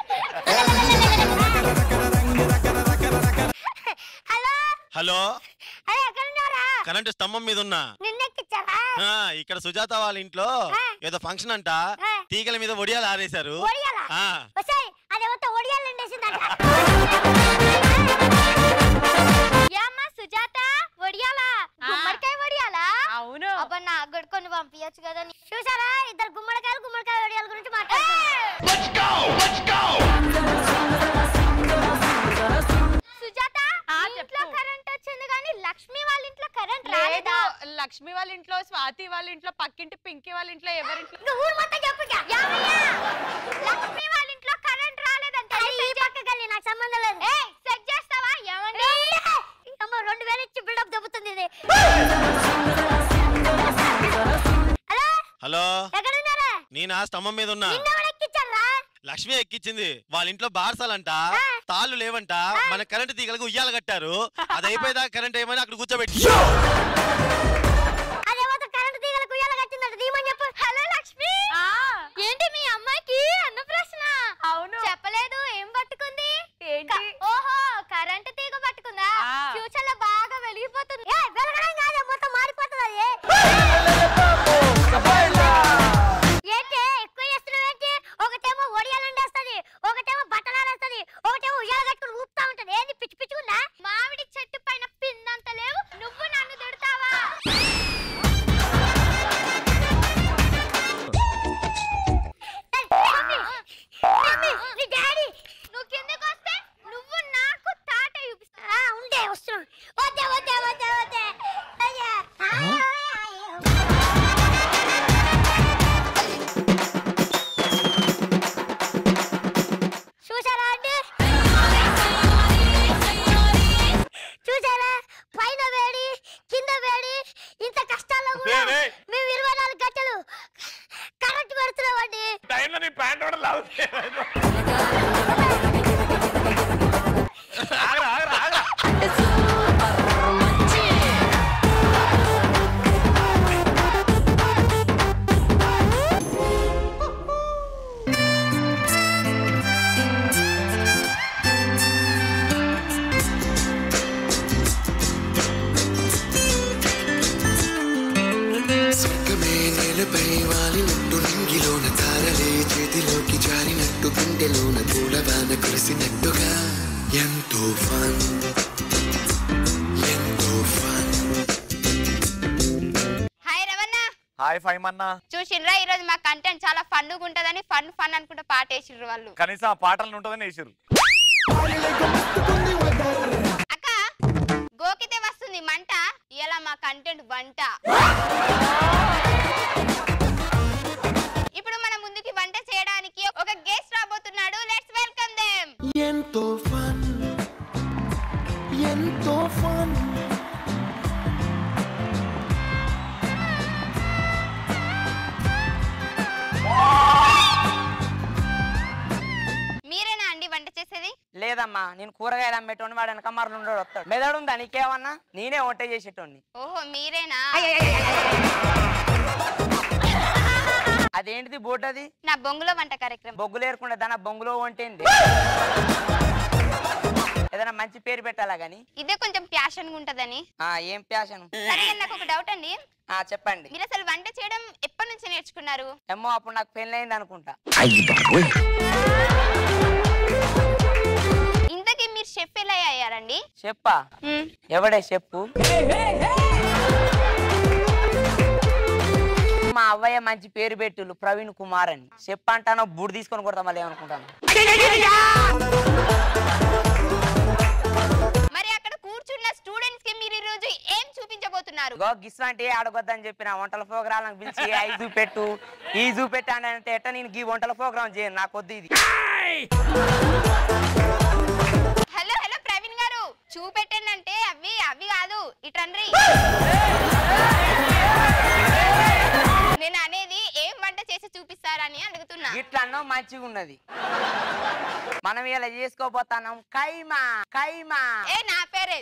హలో హలో అరే ఎక్కడ ఉన్నారా కరెంటు స్తంభం మీద ఉన్నా నిన్నెక్కిచ్చారా ఆ, ఇక్కడ సుజాత వాళ్ళ ఇంట్లో ఏదో ఫంక్షన్ అంట ఆ. తీగల మీద ఒడియాలు ఆరేశారు ఒడియాలా? ఆ, ఒసేయ్ అదేవతో ఒడియాలు ఎండేసిందంట ఏమ్మా సుజాత ఒడియాలా గుమ్మడికాయ ఒడియాలా అవును అబ్బా నా గడుకొని పంపించచ్చు కదా చూసారా ఇద్దరు గుమ్మడికాయలు గుమ్మడికాయ ఒడియాల గురించి మాట్లాడుతున్నారు సుజాత ఈ ఇంట్లో కరెంట్ వచ్చింది కానీ లక్ష్మి వాళ్ళ ఇంట్లో కరెంట్ లేదు రాలేదా లక్ష్మి వాళ్ళ ఇంట్లో స్వాతి వాళ్ళ ఇంట్లో పక్కింటి పింకి వాళ్ళ ఇంట్లో ఎవరింట్లో ఇంకా ఊరు మొత్తం చెప్పు ఇక. యావయ్యా! లక్ష్మి వాళ్ళ ఇంట్లో కరెంట్ రాలేదంటే ఈ పక్క గల్లి నాకు సంబంధం లేదు ఏయ్ సెట్ చేస్తావా ఏమండి అమ్మ రెండు వేలు ఇచ్చి బిల్డప్ దెబ్బతుంది ఇది హలో హలో ఎక్కడ ఉన్నారా నేనా స్తంభం మీద ఉన్నా నిన్నెవడు ఎక్కించారా లక్ష్మి ఎక్కించింది వాళ్ళ ఇంట్లో బార్సాలంట తాళ్ళు లేవంట మన కరెంటు తీగలకు ఉయ్యాలు కట్టారు అది అయిపోయేదాకా కరెంట్ ఏమని అక్కడ కూర్చోబెట్టి అదేవతో కరెంట్ తీగలకు ఉయ్యాల కట్టిందంట దీమని చెప్పు హలో లక్ష్మి ఏంటి మీ అమ్మాయికి అన్న ప్రశ్న అవును చెప్పలేదు ఏం పట్టుకుంది ఏంటి? క- ఓహో కరెంట్ తీగ పట్టుకుందా ఆ. ఫ్యూచర్ లో బాగా వెలిగిపోతుంది ఏ వెలగడం కాదే మొత్తం మారిపోతుంది అది ఏంటి ఎక్కువ చేస్తున్నావేంటి ఒకటేమో ఒడియాలు ఎండేస్తుంది ఒకటేమో బట్టలు ఆరేస్తుంది ఒకటేమో ఉయ్యాల కట్టుకుని ఊపుతా ఉంటది ఏంది పిచ్చి పిచ్చుకుందా మామిడి చెట్టు పైన పిందంత లేవు నువ్వు నన్ను తిడతావా నీ డాడీ నువ్వు కిందకి వస్తే నువ్వు నాకు తాట చూపిస్తా ఉండే వస్తున్నాను వద్దే వద్దే వద్దే వద్దే అయ్యా చూసారా అండి ఆగరా, ఆగరా, ఆగరా. స్వర్గమే నేలపై వాలినట్టు నింగిలోన తారలే చేతిలోకి జారినట్టు గుండెలోన పూలవాన కురిసినట్టుగా ఎంతో ఫన్ ఎంతో fun hi Ravana hi five అన్న చూసిండ్రా ఈ రోజు మా కంటెంట్ చాలా ఫన్ ఉంటదని ఫన్ ఫన్ అనుకుంటా పాట వేసిండ్రు వాళ్ళు కనీసం ఆ పాటలను ఉంటుందని వేసారు అక్క గోకితే వస్తుంది మంట ఇలా మా కంటెంట్ వంట ఇప్పుడు మన ముందుకి వంట చేయడానికి ఒక గెస్ట్ రాబోతున్నాడు లెట్స్ వెల్కమ్ దెమ్ ఎంతో ఫన్ ఎంతో ఫన్ మీరేనా అండి వంట చేసేది లేదమ్మా నేను కూరగాయలు అమ్మేటోని వాడు వెనక మరలు ఉండడు వస్తాడు మెదడు ఉందా నీకేమన్నా నేనే వంట చేసేటోని ఓహో మీరేనా అదేంటిది బోట్ అది నా బొంగులో వంట కార్యక్రమం బొగ్గులు ఏరుకుంటే దాని బొంగులో వంటేంది ఏదైనా మంచి పేరు పెట్టాలా గాని ఇదే కొంచెం ప్యాషన్ ఉంటదని ఆ ఏం ప్యాషన్ సరే కానీ నాకు ఒక డౌట్ అండి ఆ చెప్పండి మీరు అసలు వంట చేయడం ఎప్పటి నుంచి నేర్చుకున్నారు ఏమో అప్పుడు నాకు పెళ్ళయింది అనుకుంటా ఇంతకీ మీరు షెఫ్ ఎలా అయ్యారండి చెప్పా ఎవడే చెప్పు మా అవ్వయ్య మంచి పేరు పెట్టులు ప్రవీణ్ కుమార్ అని చెప్పంటానో బుడి తీసుకొని కొడతా మళ్ళీ ఏమనుకుంటాను మరి అక్కడ కూర్చున్న స్టూడెంట్స్ కి మీరు ఈ రోజు ఏం చూపించబోతున్నారు గో గిస్లాంటి ఆడగొద్దని చెప్పిన వంటల ప్రోగ్రాం పిలిచి ఐ చూపెట్టు ఈ చూపెట్టు అని అంటే ఎట్ట నేను ఈ వంటల ప్రోగ్రాం చేయను నాకు వద్దు ఇది హలో హలో ప్రవీణ్ గారు చూపెట్టండి అంటే అవి అవి కాదు ఇటండ్రి నేను అనేది ఏం వంట చేసి చూపిస్తారని అడుగుతున్నా ఇట్లా అన్నం మంచిగా ఉన్నది మనం ఇలా చేసుకోబోతున్నాం కైమా కైమా ఏ నా పేరే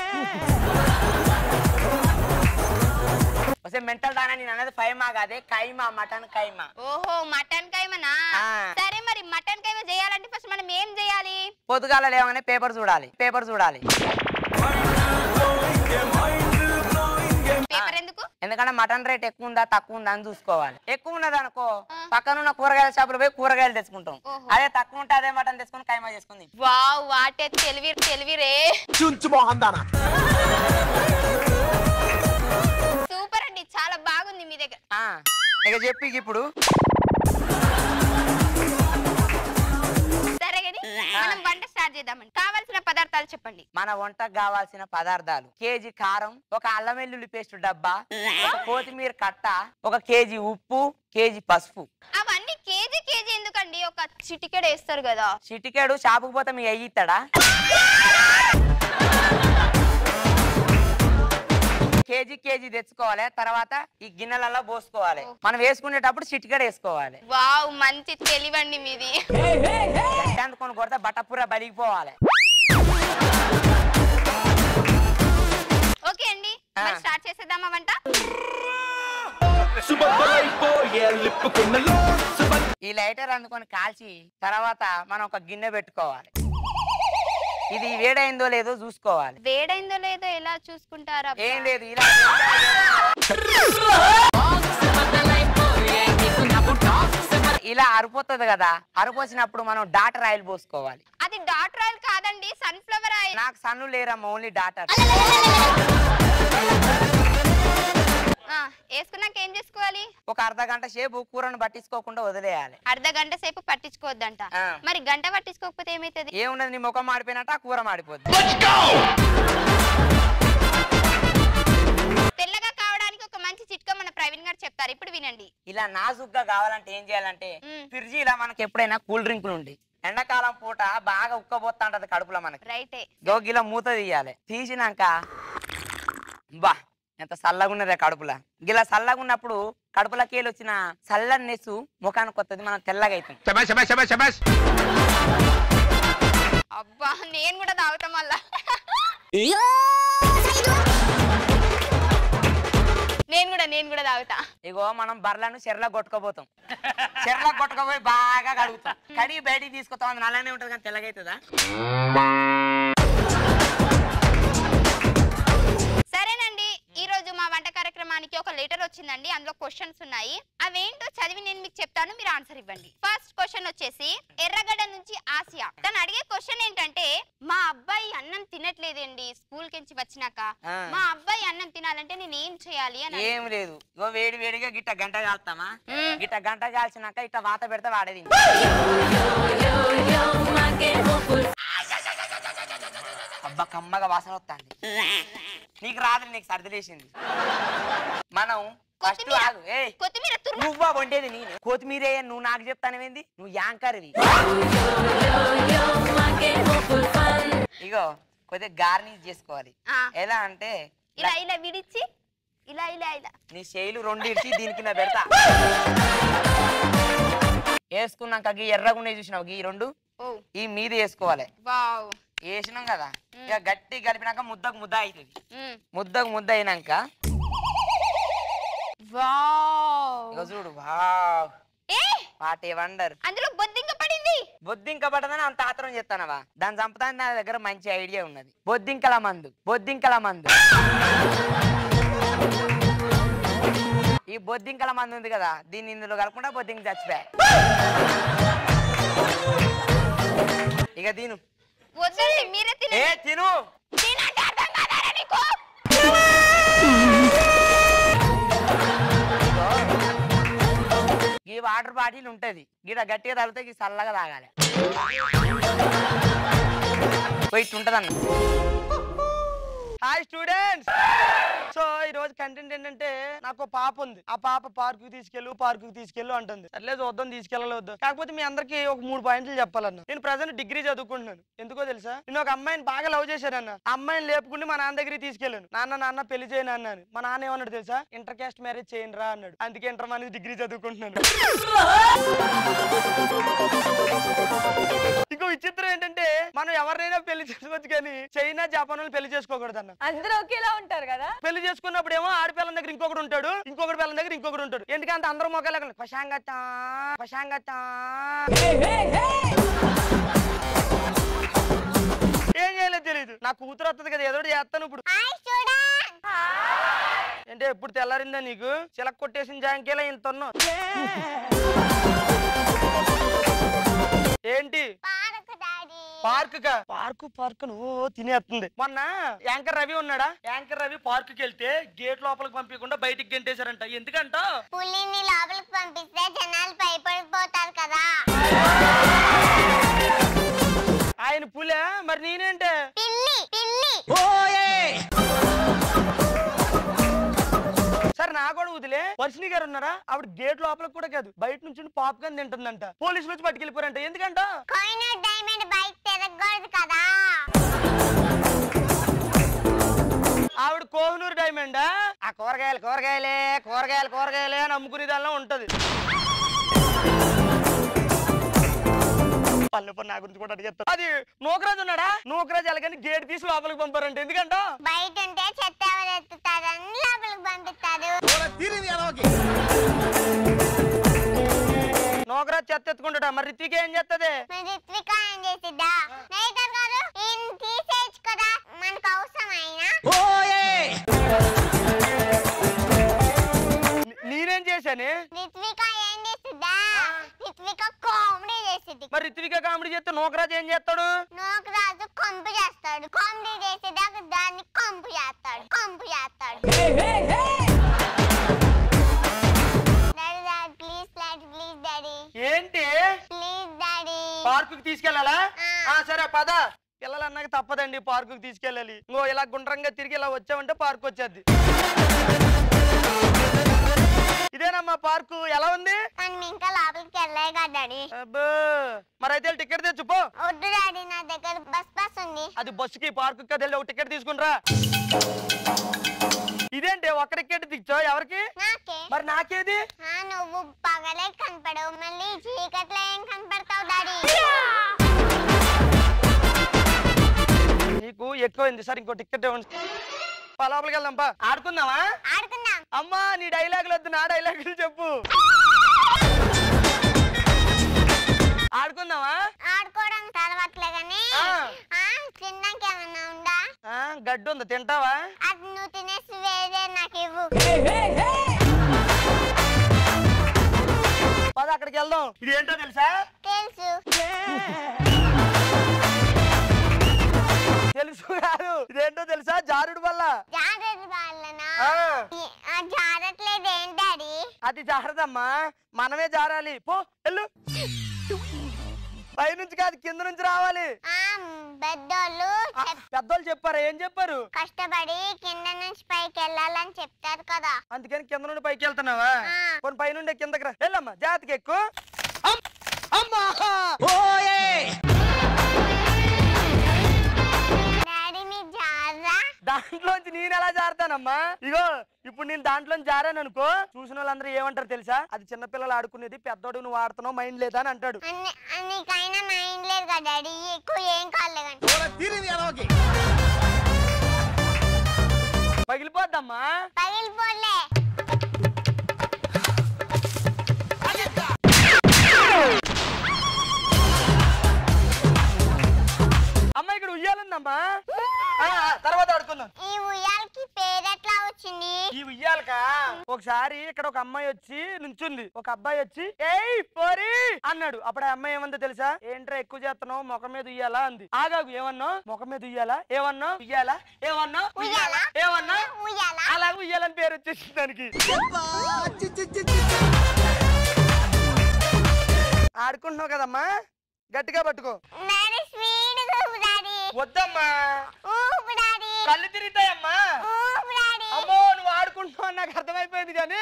వస్తే మెంటల్ దానా నేను అనేది ఫైమా కాదే కైమా మటన్ కైమా ఓహో మటన్ కైమనా ఆ. సరే మరి మటన్ కైమ చేయాలంటే ఫస్ట్ మనం ఏం చేయాలి పొద్దుగాల లేవగానే పేపర్ చూడాలి పేపర్ చూడాలి పేపర్ ఎందుకు ఎందుకంటే మటన్ రేట్ ఎక్కువ ఉందా తక్కువ ఉందా అని చూసుకోవాలి ఎక్కువ ఉన్నది అనుకో పక్కన ఉన్న కూరగాయల షాపులు పోయి కూరగాయలు తెచ్చుకుంటాం ఓహో. అదే తక్కువ ఉంటే అదే మటన్ తెచ్చుకొని కైమా చేసుకుంది వావ్ వాటే తెలివి తెలివిరే చుంచు మోహన్ దానా సూపర్ అండి చాలా బాగుంది మీ దగ్గర ఇక చెప్పి ఇప్పుడు సరే కానీ మనం వంట స్టార్ట్ చేద్దామండి కావాల్సిన పదార్థాలు చెప్పండి మన వంటకు కావాల్సిన పదార్థాలు కేజీ కారం ఒక అల్లం వెల్లుల్లి పేస్ట్ డబ్బా ఒక కొత్తిమీర కట్ట ఒక కేజీ ఉప్పు కేజీ పసుపు అవన్నీ కేజీ కేజీ ఎందుకండి ఒక చిటికెడు వేస్తారు కదా చిటికెడు షాపుకు పోతే మీ అయ్యి ఇస్తాడా కేజీ కేజీ తెచ్చుకోవాలి తర్వాత ఈ గిన్నెలలో పోసుకోవాలి మనం వేసుకునేటప్పుడు చిటికెడు వేసుకోవాలి వావ్ మంచి తెలివండి మీది అందుకొని కొడితే బట్టపూర బలిగిపోవాలి ఓకే అండి మరి స్టార్ట్ చేసేద్దామా వంట ఈ లైటర్ అందుకొని కాల్చి తర్వాత మనం ఒక గిన్నె పెట్టుకోవాలి ఇది వేడైందో లేదో చూసుకోవాలి వేడైందో లేదో ఎలా చూసుకుంటారా ఏం లేదు ఇలా ఇలా అరిపోతుంది కదా అరిపోసినప్పుడు మనం డాటర్ ఆయిల్ పోసుకోవాలి అది డాటర్ ఆయిల్ కాదండి సన్ఫ్లవర్ ఆయిల్ నాకు సన్ను లేరమ్మా ఓన్లీ డాటర్ ఆ, వేసుకున్నాక ఏం చేసుకోవాలి ఒక అర్ధ గంట సేపు కూరను పట్టించుకోకుండా వదిలేయాలి అర్ధ గంట సేపు పట్టించుకోవద్దంట ఆ. మరి గంట పట్టించుకోకపోతే ఏమైతుంది ఏమున్నది నీ ముఖం మాడిపోయినట్టు ఆ కూర మాడిపోద్ది తెల్లగా కావడానికి ఒక మంచి చిట్కా మన ప్రవీణ్ గారు చెప్తారు ఇప్పుడు వినండి ఇలా నాజుగ్గా కావాలంటే ఏం చేయాలంటే ఫ్రిడ్జ్ ఇలా మనకి ఎప్పుడైనా కూల్ డ్రింకులు ఉండి ఎండాకాలం పూట బాగా ఉక్కబోతా ఉంటది కడుపులో మనకి రైటే గోగిలో మూత తీయాలి తీసినాక బా ఎంత చల్లగా ఉన్నదే కడుపులా ఇలా చల్లగా ఉన్నప్పుడు కడుపులకి వెళ్ళి వచ్చిన చల్లని నెస్సు ముఖానికి వస్తుంది మనం తెల్లగా అవుతాం అబ్బా నేను కూడా తాగుతా మళ్ళా నేను కూడా నేను కూడా తాగుతా ఇగో మనం బర్లను చెర్ల కొట్టుకోపోతాం చెర్ల కొట్టుకోపోయి బాగా కడుగుతాం కడిగి బయటికి తీసుకొస్తాం అది నల్లనే ఉంటుంది కానీ తెల్లగా అవుతుందా సరేనండి ఈ రోజు మా వంట కార్యక్రమానికి ఒక లెటర్ వచ్చిందండి అందులో క్వశ్చన్స్ ఉన్నాయి అవేంటో చదివి నేను మీకు చెప్తాను మీరు ఆన్సర్ ఇవ్వండి ఫస్ట్ క్వశ్చన్ వచ్చేసి ఎర్రగడ్డ నుంచి ఆసియా తను అడిగే క్వశ్చన్ ఏంటంటే మా అబ్బాయి అన్నం తినట్లేదండి స్కూల్ కించి వచ్చినాక ఆ. మా అబ్బాయి అన్నం తినాలంటే నేను ఏం చేయాలి అని ఏం అడిగాడు. లేదు ఇగో వేడి వేడిగా గిట్ట గంట కాల్తామా గిట్ట గంట కాల్చినాక ఇట్ట వాత పెడితే వాడేది అబ్బా కమ్మగా వాసన వస్తుంది నీకు రాదు నీకు సర్ది లేచింది మనం ఫస్ట్ కొత్తిమీర. ఆగు ఏయ్ కొత్తిమీర తురుము నువ్వా వండేది నేను కొత్తిమీర నువ్వు నాకు చెప్తానేంది నువ్వు యాంకర్వి ఇగో కొద్దిగా గార్నిష్ చేసుకోవాలి ఆ. ఎలా అంటే ఇలా ఇలా విడిచి ఇలా ఇలా ఇలా నీ శైలు రెండు ఇచ్చి దీనికి నా పెడతా వేసుకున్నాక గీ ఎర్రగా ఉన్నాయి చూసినావు గీ రెండు ఓ ఈ మీద వేసుకోవాలి వావ్ వేసినాం కదా ఇక గట్టి కలిపినాక ముద్దకు ముద్ద అవుతుంది మ్. ముద్దకు ముద్ద అయినాక వావ్ ఇక చూడు వావ్ ఏ వాట్ ఏ వండర్ అందులో బొద్దింక పడింది బొద్దింక పడదని అంత ఆత్రం చేస్తానవా దాని చంపుతాను నా దగ్గర మంచి ఐడియా ఉన్నది బొద్దింకల మందు బొద్దింకల మందు ఈ బొద్దింకల మందు ఉంది కదా దీన్ని ఇందులో కలపకుండా బొద్దింక చచ్చిపోయా ఇక తిను వద్దండి మీరే ఏ తినండి తిను తినండి అర్థం కాదారా నీకు ఈ వాటర్ బాటిల్ ఉంటది గిడ గట్టిగా తగిలితే ఈ చల్లగా తాగాలి పోయి ఉంటదన్న హాయ్ స్టూడెంట్స్ సో ఈ రోజు కంటెంట్ ఏంటంటే నాకు ఒక పాప ఉంది ఆ పాప పార్కు తీసుకెళ్ళు పార్కు తీసుకెళ్ళు అంటుంది సర్లే చూద్దాం తీసుకెళ్ళాలి వద్దాం కాకపోతే మీ అందరికి ఒక మూడు పాయింట్లు చెప్పాలన్న నేను ప్రజెంట్ డిగ్రీ చదువుకుంటున్నాను ఎందుకో తెలుసా నేను ఒక అమ్మాయిని బాగా లవ్ చేశానన్న ఆ అమ్మాయిని లేపుకుని మా నాన్న దగ్గరికి తీసుకెళ్ళాను నాన్న నాన్న పెళ్లి చేయను అన్నాను మా నాన్న ఏమన్నాడు తెలుసా ఇంటర్ కాస్ట్ మ్యారేజ్ చేయండి రా అన్నాడు అందుకే ఇంటర్ అనేది డిగ్రీ చదువుకుంటున్నాను ఇంకో విచిత్రం ఏంటంటే మనం ఎవరినైనా పెళ్లి చేసుకోవచ్చు కానీ చైనా జపాన్ వాళ్ళు పెళ్లి చేసుకోకూడదు అన్న అందరూ ఒకేలా ఉంటారు కదా పెళ్లి చేసుకున్నప్పుడు ఏమో ఆడపిల్లం దగ్గర ఇంకొకడు ఉంటాడు ఇంకొకటి పిల్లం దగ్గర ఇంకొకడు ఉంటాడు ఎందుకంటే అందరూ మొక్కలు పశాంగత పశాంగత ఏం చేయలేదు తెలియదు నా కూతురు వస్తుంది కదా ఏదో ఒకటి చేస్తాను ఇప్పుడు అంటే ఎప్పుడు తెల్లారిందా నీకు చిలక కొట్టేసిన జాంకేలా ఇంత ఉన్నావు ఏంటి పార్క్ కా పార్కు పార్క్ ఓ తినేస్తుంది మొన్న యాంకర్ రవి ఉన్నాడా యాంకర్ రవి పార్క్ వెళ్తే గేట్ లోపలికి పంపించకుండా బయటికి గెంటేశారంట ఎందుకంట పులిని లోపలికి పంపిస్తే జనాలు భయపడిపోతారు కదా ఆయన పులే మరి నేనేంటే పిల్లి పిల్లి సరే నా కూడా వదిలే వర్షిణి గారు ఉన్నారా ఆవిడ గేట్ లోపలికి కూడా కాదు బయట నుంచి పాప్కార్న్ తింటుందంట పోలీసులు వచ్చి పట్టుకెళ్ళిపోయారంట ఎందుకంట కోహినూర్ డైమండ్ బైక్ తిరగకూడదు కదా ఆవిడ కోహినూరు డైమండ్ ఆ కూరగాయలు కూరగాయలే కూరగాయలు కూరగాయలే అని అమ్ముకునే దానిలో ఉంటది పల్లె పన్ను నా గురించి కూడా అడిగేస్తా అది నూకరాజు ఉన్నాడా నూకరాజు ఎలాగని గేట్ తీసి లోపలికి పంపారంట ఎందుకంట బయట ఉంటే చెత్త ఎవరు ఎత్తుతారని లోపలికి పంపిస్తారు నూకరాజు చెత్త ఎత్తుకుంటాడా మరి రిత్విక ఏం చేస్తుంది మరి రిత్విక ఏం చేసిద్దా నైటర్ గారు ఈయన తీసేయచ్చు కదా మనకు అవసరమైనా నేనేం చేశాను రిత్విక ఏం చేసిద్దా రిత్విక కామెడీ చేసిద్ది మరి రిత్విక కామెడీ చేస్తే నూకరాజు ఏం చేస్తాడు నోకరాజు కంపు చేస్తాడు కామెడీ చేసేదాకా దాన్ని కంపు చేస్తాడు కంపు చేస్తాడు daddy daddy please daddy please daddy ఏంటి ప్లీజ్ డాడీ పార్కుకి తీసుకెళ్ళాలా ఆ. ఆ సరే పద పిల్లలు అన్నాక తప్పదండి పార్కుకి తీసుకెళ్ళాలి ఇంకో ఇలా గుండ్రంగా తిరిగి ఇలా వచ్చామంటే పార్క్ వచ్చేది ఇదేనమ్మా పార్కు ఎలా ఉంది కానీ మీ ఇంకా లోపలికి వెళ్ళాయి కదా డాడీ అబ్బో మరి అయితే టికెట్ తెచ్చుపో వద్దు డాడీ నా దగ్గర బస్ బస్ ఉంది అది బస్సుకి పార్కు కదా వెళ్ళి ఒక టికెట్ తీసుకునిరా ఇదేంటి ఒక్కడికెట్టి దిచ్చో ఎవరికి నాకే మరి నాకేది ఆ, నువ్వు పగలే కనపడవు మళ్ళీ చీకట్లో ఏం కనపడతావు డాడీ నీకు ఎక్కువైంది సార్ ఇంకో టికెట్ ఇవ్వండి పా, లోపలికి వెళ్దాం పా ఆడుకుందామా ఆడుకుందాం అమ్మా నీ డైలాగులు వద్దు నా డైలాగులు చెప్పు ఆడుకుందామా ఆడుకోవడం తర్వాతలే గానీ ఆ. ఆ, తిన్నాక ఏమన్నా ఉందా ఆ, గడ్డి ఉంది తింటావా అది నువ్వు తినేసి వేరే నాకు ఇవ్వు పద అక్కడికి వెళ్దాం ఇది ఏంటో తెలుసా తెలుసు తెలుసు కాదు ఇదేంటో తెలుసా జారుడు వల్ల జాగ్రత్త వాళ్ళనా ఆ. ఈ- ఆ జారట్లేదు ఏం డాడీ అది జారదమ్మా మనమే జారాలి పో వెళ్ళు పైనుంచి కాదు కింద నుంచి రావాలి ఆ పెద్దోళ్ళు ఆ, పెద్దోళ్ళు చెప్పారా ఏం చెప్పారు కష్టపడి కింద నుంచి పైకి వెళ్ళాలని చెప్తారు కదా అందుకని కింద నుండి పైకి వెళ్తున్నావా ఆ. కొన్ని పైనుండి కిందకి రా వెళ్ళమ్మా జాతికి ఎక్కువ అమ్మా డాడీ మీ జారా దాంట్లోంచి నేను ఎలా జారుతానమ్మా ఇగో ఇప్పుడు నేను దాంట్లో జారాను అనుకో చూసిన వాళ్ళందరూ ఏమంటారు తెలుసా అది చిన్నపిల్లలు ఆడుకునేది పెద్దోడు నువ్వు ఆడుతున్నావు మైండ్ లేదా అని అంటాడు అన్ని నీకైనా మైండ్ లేదు కదా డాడీ ఎక్కువ ఏం కాలేదు కానీ పగిలిపోద్దమ్మా పగిలిపోలే అమ్మ ఇక్కడ ఉయ్యాలందమ్మా ఆ, ఆ, తర్వాత ఆడుకుందాం ఈ ఉయ్యాలకి పేరెట్లా వచ్చింది ఈ ఉయ్యాలక ఒకసారి ఇక్కడ ఒక అమ్మాయి వచ్చి నుంచుంది ఒక అబ్బాయి వచ్చి ఏయ్ పోరి అన్నాడు అప్పుడు ఆ అమ్మాయి ఏమందో తెలుసా ఏంట్రా ఎక్కువ చేస్తున్నావు ముఖం మీద ఉయ్యాలా అంది ఆగాగు ఏమన్నా ముఖం మీద ఉయ్యాలా ఏమన్నా ఉయ్యాలా ఏమన్నా ఉయ్యాలా? ఏమన్నా ఉయ్యాలా అలాగే ఉయ్యాలని పేరు వచ్చేసింది దానికి ఆడుకుంటున్నావు కదమ్మా గట్టిగా పట్టుకో డాడీ స్వీట్ ఊపు డాడీ వద్దమ్మా ఊపు డాడీ కళ్ళు తిరుగుతాయమ్మా ఊపు డాడీ అమ్మో నువ్వు ఆడుకుంటున్నావు అని నాకు అర్థమైపోయింది కానీ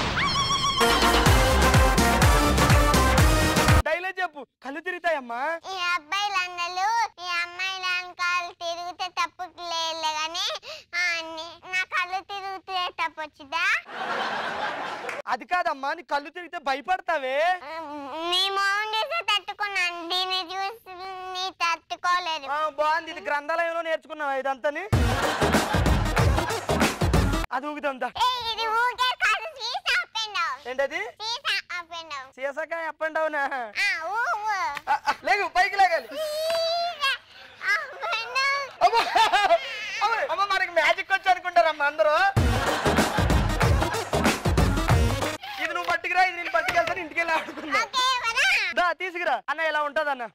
డైలాగ్ చెప్పు కళ్ళు తిరుగుతాయమ్మా ఈ అబ్బాయిలందరూ ఈ అమ్మాయిల వెనకాల తిరిగితే తప్పు లేదు కానీ నా కళ్ళు తిరిగితే తప్పు వచ్చిందా అది కాదమ్మా నీ కళ్ళు తిరిగితే భయపడతావే నీ మౌన్ చూసి తట్టుకున్నాను దీన్ని చూసి నీ తట్టుకోలేదు ఆ, బాగుంది ఇది గ్రంథాలయంలో నేర్చుకున్నావా ఇదంతని అది ఊగుతుందా ఏయ్, ఇది ఊకే కాదు సీసా అప్ అండ్ డౌన్ ఏంటది సీసా అప్ అండ్ డౌన్ సీసకాయ అప్ అండ్ డౌన్ ఆ ఊవు లేగు పైకి లేగాలి సీసా అప్ అండ్ డౌన్ అమ్మో అమ్మో, అమ్మో మనకి మ్యాజిక్ వచ్చి అనుకుంటారమ్మా అందరూ ఇది నువ్వు పట్టుకురా ఇది నేను పట్టుకెళ్తాను ఇంటికి వెళ్ళి ఆడుకుందా ఓకే వరా దా తీసుకురా అన్న ఇలా ఉంటది అన్న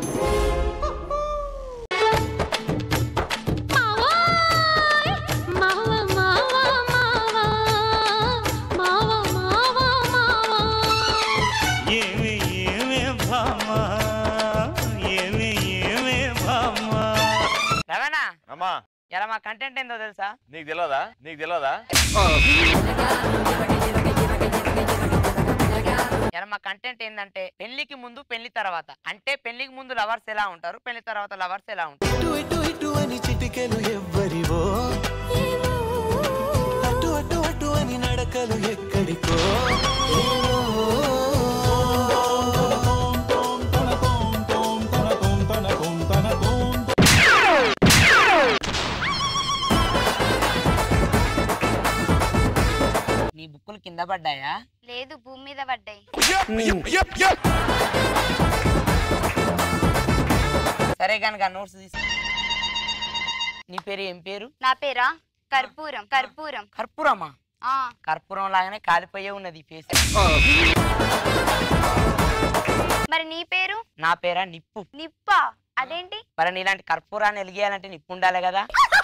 ఏమి ఏమే భామా ఏమి ఏమే భామా రవణ అమ్మా ఇలా మా కంటెంట్ ఏందో తెలుసా నీకు తెలియదా నీకు తెలియదా ఇలా మా కంటెంట్ ఏంటంటే పెళ్లికి ముందు పెళ్లి తర్వాత అంటే పెళ్లికి ముందు లవర్స్ ఎలా ఉంటారు పెళ్లి తర్వాత లవర్స్ ఎలా ఉంటారు ఇటు ఇటు ఇటు అని చిటికెలు ఎవ్వరివో అటు అటు అటు అని నడకలు ఎక్కడికో నీ బుక్కులు కింద పడ్డాయా లేదు భూమి మీద పడ్డాయి సరే కనుక నోట్స్ తీసు నీ పేరు ఏం పేరు నా పేరా కర్పూరం కర్పూరం కర్పూరమా ఆ కర్పూరం లాగానే కాలిపోయే ఉన్నది ఈ ఫేస్ మరి నీ పేరు నా పేరా నిప్పు నిప్ప అదేంటి మరి నీలాంటి కర్పూరాన్ని వెలిగేయాలంటే నిప్పు ఉండాలి కదా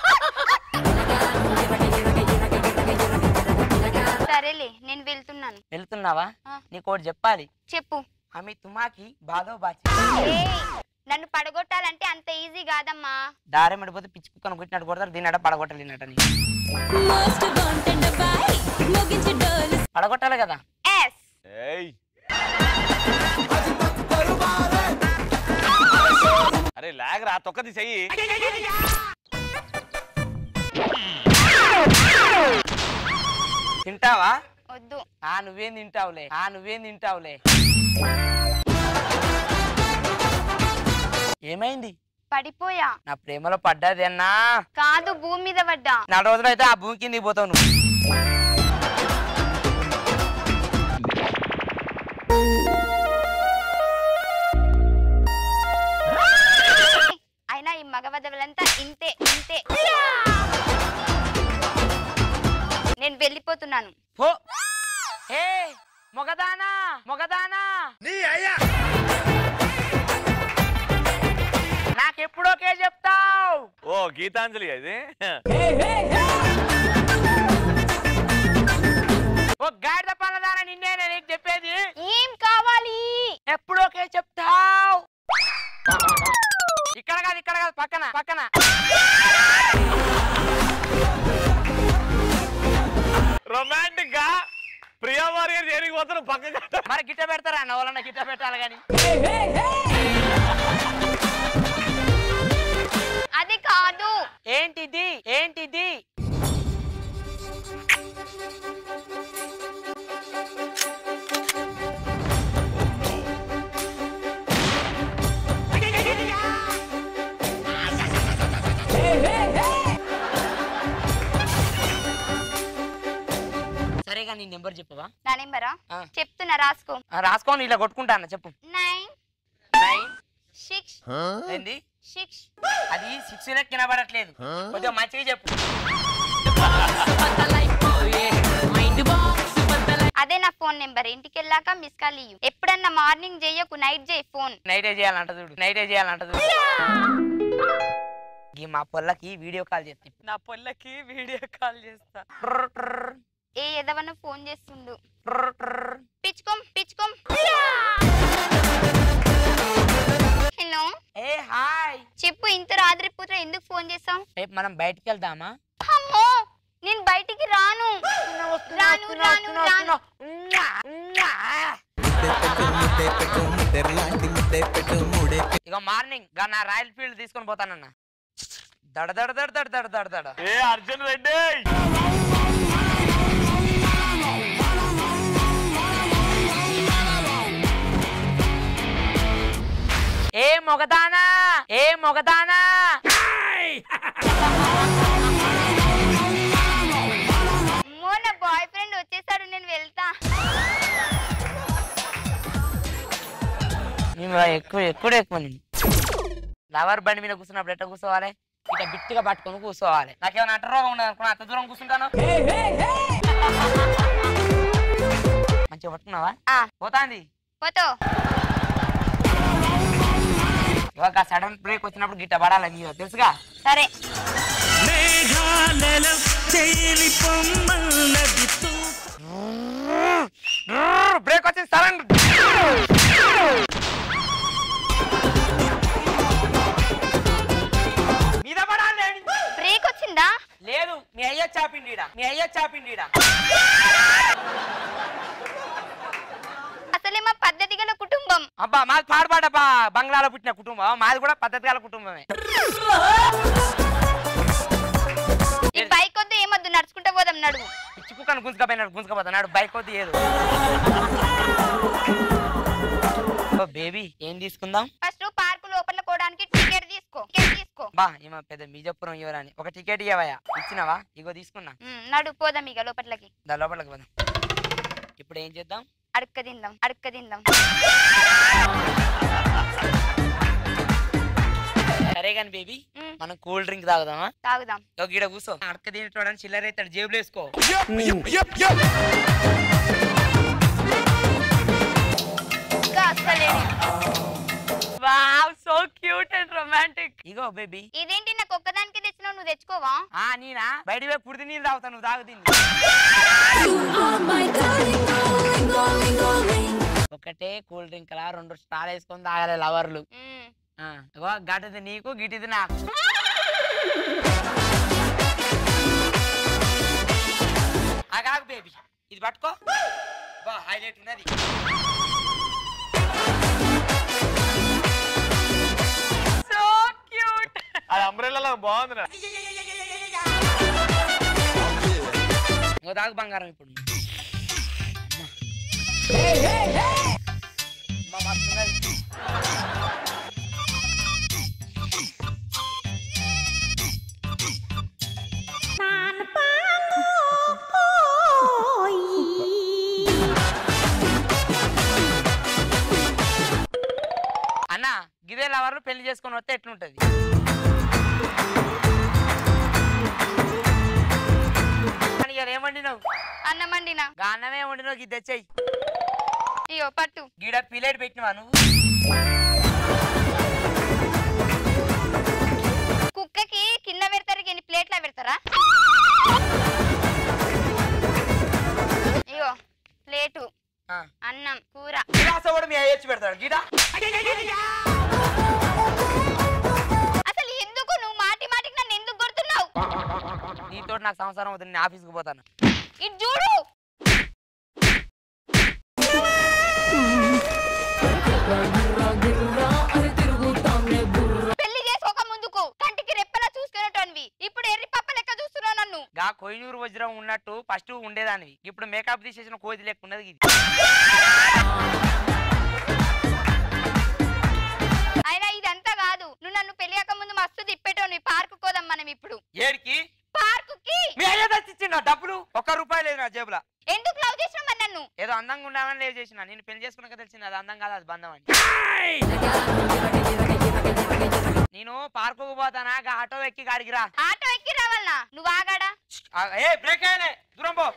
సరేలే నేను వెళ్తున్నాను వెళ్తున్నావా ఆ. నీకు ఒకటి చెప్పాలి చెప్పు ఆమె తుమాకి బాదో బాచి ఏయ్, నన్ను పడగొట్టాలంటే అంత ఈజీ కాదమ్మా దారం పడిపోతే పిచ్చి కుక్కను కొట్టినట్టు కొడతారు దీన్నట పడగొట్టలేనట నీ పడగొట్టాలి కదా ఎస్ ఏయ్ అరే లాగరా తొక్కది చెయ్యి తింటావా వద్దు ఆ నువ్వేం తింటావులే ఆ నువ్వేం తింటావులే ఏమైంది పడిపోయా నా ప్రేమలో పడ్డది అన్నా కాదు భూమి మీద పడ్డా నా రోజులు అయితే ఆ భూమి కిందికి పోతావు నువ్వు అయినా ఈ మగవదవులంతా ఇంతే ఇంతే నేను వెళ్ళిపోతున్నాను పో ఏ మొగదానా మొగదానా నీ అయ్యా నాకెప్పుడోకే చెప్తావు ఓ గీతాంజలి అది ఓ గాడిద పన్నదాన నిన్నే నేను నీకు చెప్పేది ఏం కావాలి ఎప్పుడోకే చెప్తావు ఇక్కడ కాదు ఇక్కడ కాదు పక్కన పక్కన రొమాంటిక్ గా ప్రియా వారియర్ దేనికి పోతాను పక్కగా మరి గిట్ట పెడతారా అన్న వాళ్ళన్న గిట్ట పెట్టాలి కానీ అది కాదు ఏంటిది ఏంటిది సరేగా నీ నెంబర్ చెప్పవా నా నెంబరా ఆ. చెప్తున్నా రాసుకో ఆ, రాసుకోని ఇలా కొట్టుకుంటా అన్న చెప్పు నైన్ నైన్ సిక్స్ ఏంది సిక్స్ అది సిక్స్ లెక్క వినబడట్లేదు కొంచెం మంచిగా చెప్పు అదే నా ఫోన్ నెంబర్ ఇంటికి వెళ్ళాక మిస్ కాల్ ఇయ్యు ఎప్పుడన్నా మార్నింగ్ చేయకు నైట్ చేయి ఫోన్ నైటే చేయాలంట చూడు నైటే చేయాలంట చూడు ఈ మా పొల్లకి వీడియో కాల్ చేస్తే నా పొల్లకి వీడియో కాల్ చేస్తా ఏ ఎదవన్న ఫోన్ చేస్తుండు పిచ్చుకోం పిచ్చుకోం హలో ఏ హాయ్ చెప్పు ఇంత రాత్రి పూట ఎందుకు ఫోన్ చేసావు రేపు మనం బయటికి వెళ్దామా అమ్మో నేను బయటికి రాను రాను రాను రాను ఇక మార్నింగ్ గా నా రాయల్ ఫీల్డ్ తీసుకొని పోతానన్న దడ దడ దడ దడ దడ దడ దడ ఏ అర్జున్ రెడ్డి ఏ మొగదానా ఏ మొగదానా అమ్మో నా బాయ్ ఫ్రెండ్ వచ్చేసాడు నేను వెళ్తా మేము ఎక్కువ ఎక్కువ ఎక్కువ నేను లవర్ బండి మీద కూర్చున్నప్పుడు ఎట్లా కూర్చోవాలి ఇట్లా బిట్టుగా పట్టుకొని కూర్చోవాలి నాకేమైనా అంట రోగం ఉండదు అనుకున్నా అంత దూరం కూర్చుంటాను మంచిగా పట్టుకున్నావా పోతాంది పోతో ఇవాళ సడన్ బ్రేక్ వచ్చినప్పుడు గిట్ట పడాలి నీవు తెలుసుగా సరే మేఘాలలో తేలి పొమ్మన్నది బ్రేక్ వచ్చింది సడన్ మీద పడాలి బ్రేక్ వచ్చిందా లేదు మీ అయ్య చాపిండిడా మీ అయ్య చాపిండిడా అసలే మా పద్ధతి గల కుటుంబం అబ్బా మాది పాడుపాట బంగ్లాలో పుట్టిన కుటుంబం మాది కూడా పద్ధతి గల కుటుంబమే ఈ బైక్ వద్దు ఏమొద్దు నడుచుకుంటూ పోదాం నడువు పిచ్చి కుక్కను గుంజుకపోయినాడు గుంజుకపోతున్నాడు బైక్ వద్దు ఏదు ఓ బేబీ ఏం తీసుకుందాం ఫస్ట్ పార్కు లోపల పోవడానికి టికెట్ తీసుకో టికెట్ తీసుకో బా ఈమె పెద్ద బీజపురం ఇవ్వరని ఒక టికెట్ ఇవ్వయా ఇచ్చినావా ఇగో తీసుకున్నా ఉమ్, నడు పోదాం ఇక లోపట్లకి దా లోపలికి పోదాం ఇప్పుడు ఏం చేద్దాం అడుక్క తిందాం అడుక్క తిందాం సరే కానీ బేబీ మనం కూల్ డ్రింక్ తాగుదామా తాగుదాం ఒక గీడ కూర్చో అడక తినటోడని చిల్లర అవుతాడు జేబులో వేసుకో ఇంకా అస్సలేడు wow so cute and romantic ఇగో బేబీ ఇదేంటి నాకు ఒక్కదానికి తెచ్చినావు నువ్వు తెచ్చుకోవా ఆ నీనా బయట పోయి కుడిది నీళ్ళు తాగుతా నువ్వు తాగు తిని ఒకటే కూల్ డ్రింక్ లా రెండు స్టార్ వేసుకొని తాగలే లవర్లు ఉమ్, ఆ, ఇగో గటిది నీకు గిటిది నాకు ఆగాగు బేబీ ఇది పట్టుకో బా హైలైట్ ఉన్నది సో క్యూట్ అది అంబ్రెల్లా బాగుంది ఓ దాగు బంగారం ఇప్పుడు అమ్మ, మస్తున్నది. అన్న గిదే లవర్లు పెళ్లి చేసుకొని వస్తే ఎట్లుంటది కానీ ఇవాళ ఏం వండినావు అన్నం వండినా గా అన్నమే వండినావు ఇది తెచ్చాయి ఇయో పట్టు గీడ పిలేట్ పెట్టినవా నువ్వు కుక్కకి కింద పెడతారు ఎన్ని ప్లేట్ల పెడతారా ఇగో ప్లేటు ఆ. అన్నం కూర గిలాస కూడా మీ అయ్యొచ్చి పెడతాడు గీడ అసలు ఎందుకు నువ్వు మాటి మాటికి నన్ను ఎందుకు కొడుతున్నావు నీతో నాకు సంవత్సరం అవుతుంది నేను ఆఫీస్కి పోతాను ఇటు చూడు పెళ్లి చేసుకోక ముందుకు కంటికి రెప్పలా చూసుకునేటోనివి ఇప్పుడు ఎర్రి పప్ప లెక్క చూస్తున్నావు నన్ను గా కొయ్యూరు వజ్రం ఉన్నట్టు ఫస్ట్ ఉండేదానివి ఇప్పుడు మేకప్ తీసేసిన కోతి లెక్క ఉన్నది ఇది అయినా ఇదంతా కాదు నువ్వు నన్ను పెళ్లి ముందు మస్తు తిప్పేటోని పార్కు కోదాం మనం ఇప్పుడు ఏడికి పార్కుకి మీ అయ్య తెచ్చిచ్చిండు డబ్బులు ఒక్క రూపాయి లేదు నా జేబులో ఎందుకు లవ్ చేసినావు మరి నన్ను ఏదో అందంగా ఉండాలని లేవు చేసిన నేను పెళ్లి చేసుకున్నాక తెలిసింది అది అందం కాదు అది బంధం అని నేను పార్కుకు పోతానా గా ఆటో ఎక్కి గాడికి రా ఆటో ఎక్కి రావాలనా నువ్వు ఆగాడా ఆ, ఏ బ్రేక్ అయ్యానే దూరం పో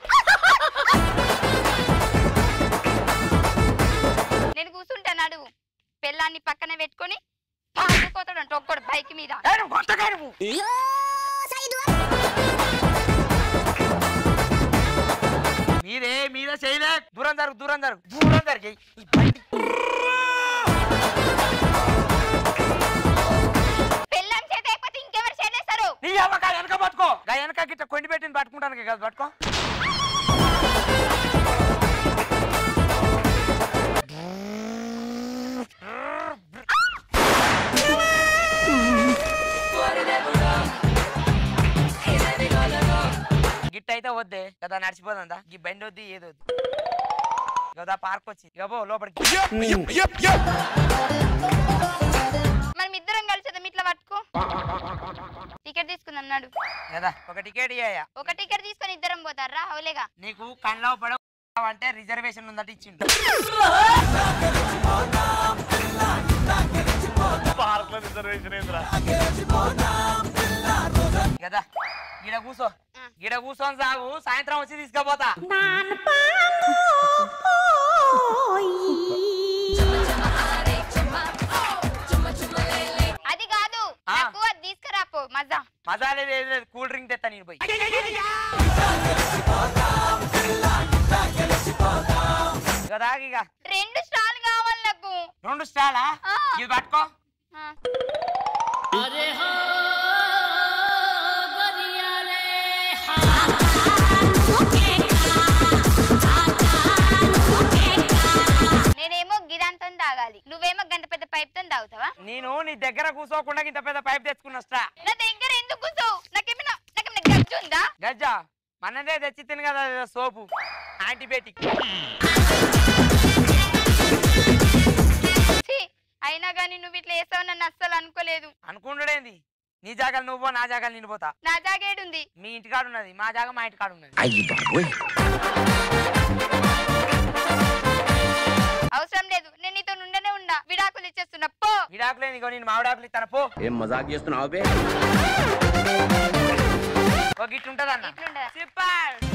నేను కూర్చుంటాను అడుగు పెళ్ళాన్ని పక్కన పెట్టుకొని పార్కు పోతాడు ఒక్కడు బైక్ మీద ఏ, నువ్వు కొట్టగా నువ్వు. మీదే మీద చేయలే దూరం జరుగు దూరం జరుగు దూరం జరిగి పెళ్ళాం చేత అయిపోతే ఇంకెవరు చేస్తారు నీ అమ్మకా వెనక పట్టుకో గా వెనక గిట్ట కొండి పెట్టింది పట్టుకుంటాను కదా పట్టుకో గిట్ట అయితే వద్దే కదా నడిచిపోతుందా ఈ బండి వద్ది ఏది వద్దు కదా పార్క్ వచ్చి ఇక పో లోపలికి మనం ఇద్దరం కలిసి వద్దాం, ఇట్లా పట్టుకో టికెట్ తీసుకుని అన్నాడు కదా ఒక టికెట్ ఇయ్యా ఒక టికెట్ తీసుకొని ఇద్దరం పోతారా అవులేగా నీకు కళ్ళలో పడవ అంటే రిజర్వేషన్ ఉందట ఇచ్చిండు పార్క్ లో రిజర్వేషన్ ఏంద్రా కదా ఈడ కూసో ఈడ కూర్చొని సాగు సాయంత్రం వచ్చి తీసుకుపోతా అది కాదు ఆ. నాకు అది తీసుకురాపో మజా మజా లేదు ఏది లేదు కూల్ డ్రింక్ తెస్తా నేను పోయి కదా ఇక రెండు స్టాల్ కావాలి నాకు రెండు స్టాలా ఆ. ఇది పట్టుకో ఆ. నేనేమో గిదంతం తాగాలి నువ్వేమో గంట పెద్ద పైప్ తో తాగుతావా నేను నీ దగ్గర కూర్చోకుండా ఇంత పెద్ద పైప్ తెచ్చుకున్న స్టా నా దగ్గర ఎందుకు కూర్చోవు నాకేమైనా నాకేమైనా గజ్జు ఉందా గజ్జా మనదే తెచ్చి తిను కదా అదేదో సోపు యాంటీబయాటిక్ ఛీ, అయినా కానీ నువ్వు ఇట్లా వేస్తావు నన్ను అస్సలు అనుకోలేదు అనుకుంటాడేంది నీ జాగాలు నువ్వు పో, నా జాగాలు నేను పోతా నా జాగేడుంది మీ ఇంటికాడ ఉన్నది మా జాగా మా ఇంటికాడ ఉన్నది అయ్యి బాబోయ్ అవసరం లేదు నేను నీతో నుండనే ఉన్నా విడాకులు ఇచ్చేస్తున్నా పో విడాకులేని ఇగో నేను మామిడాకులు ఇస్తాను పో ఏం మజాక్ చేస్తున్నావు బే ఒక గిట్ల ఉంటదన్న ఇట్లుండదా సూపర్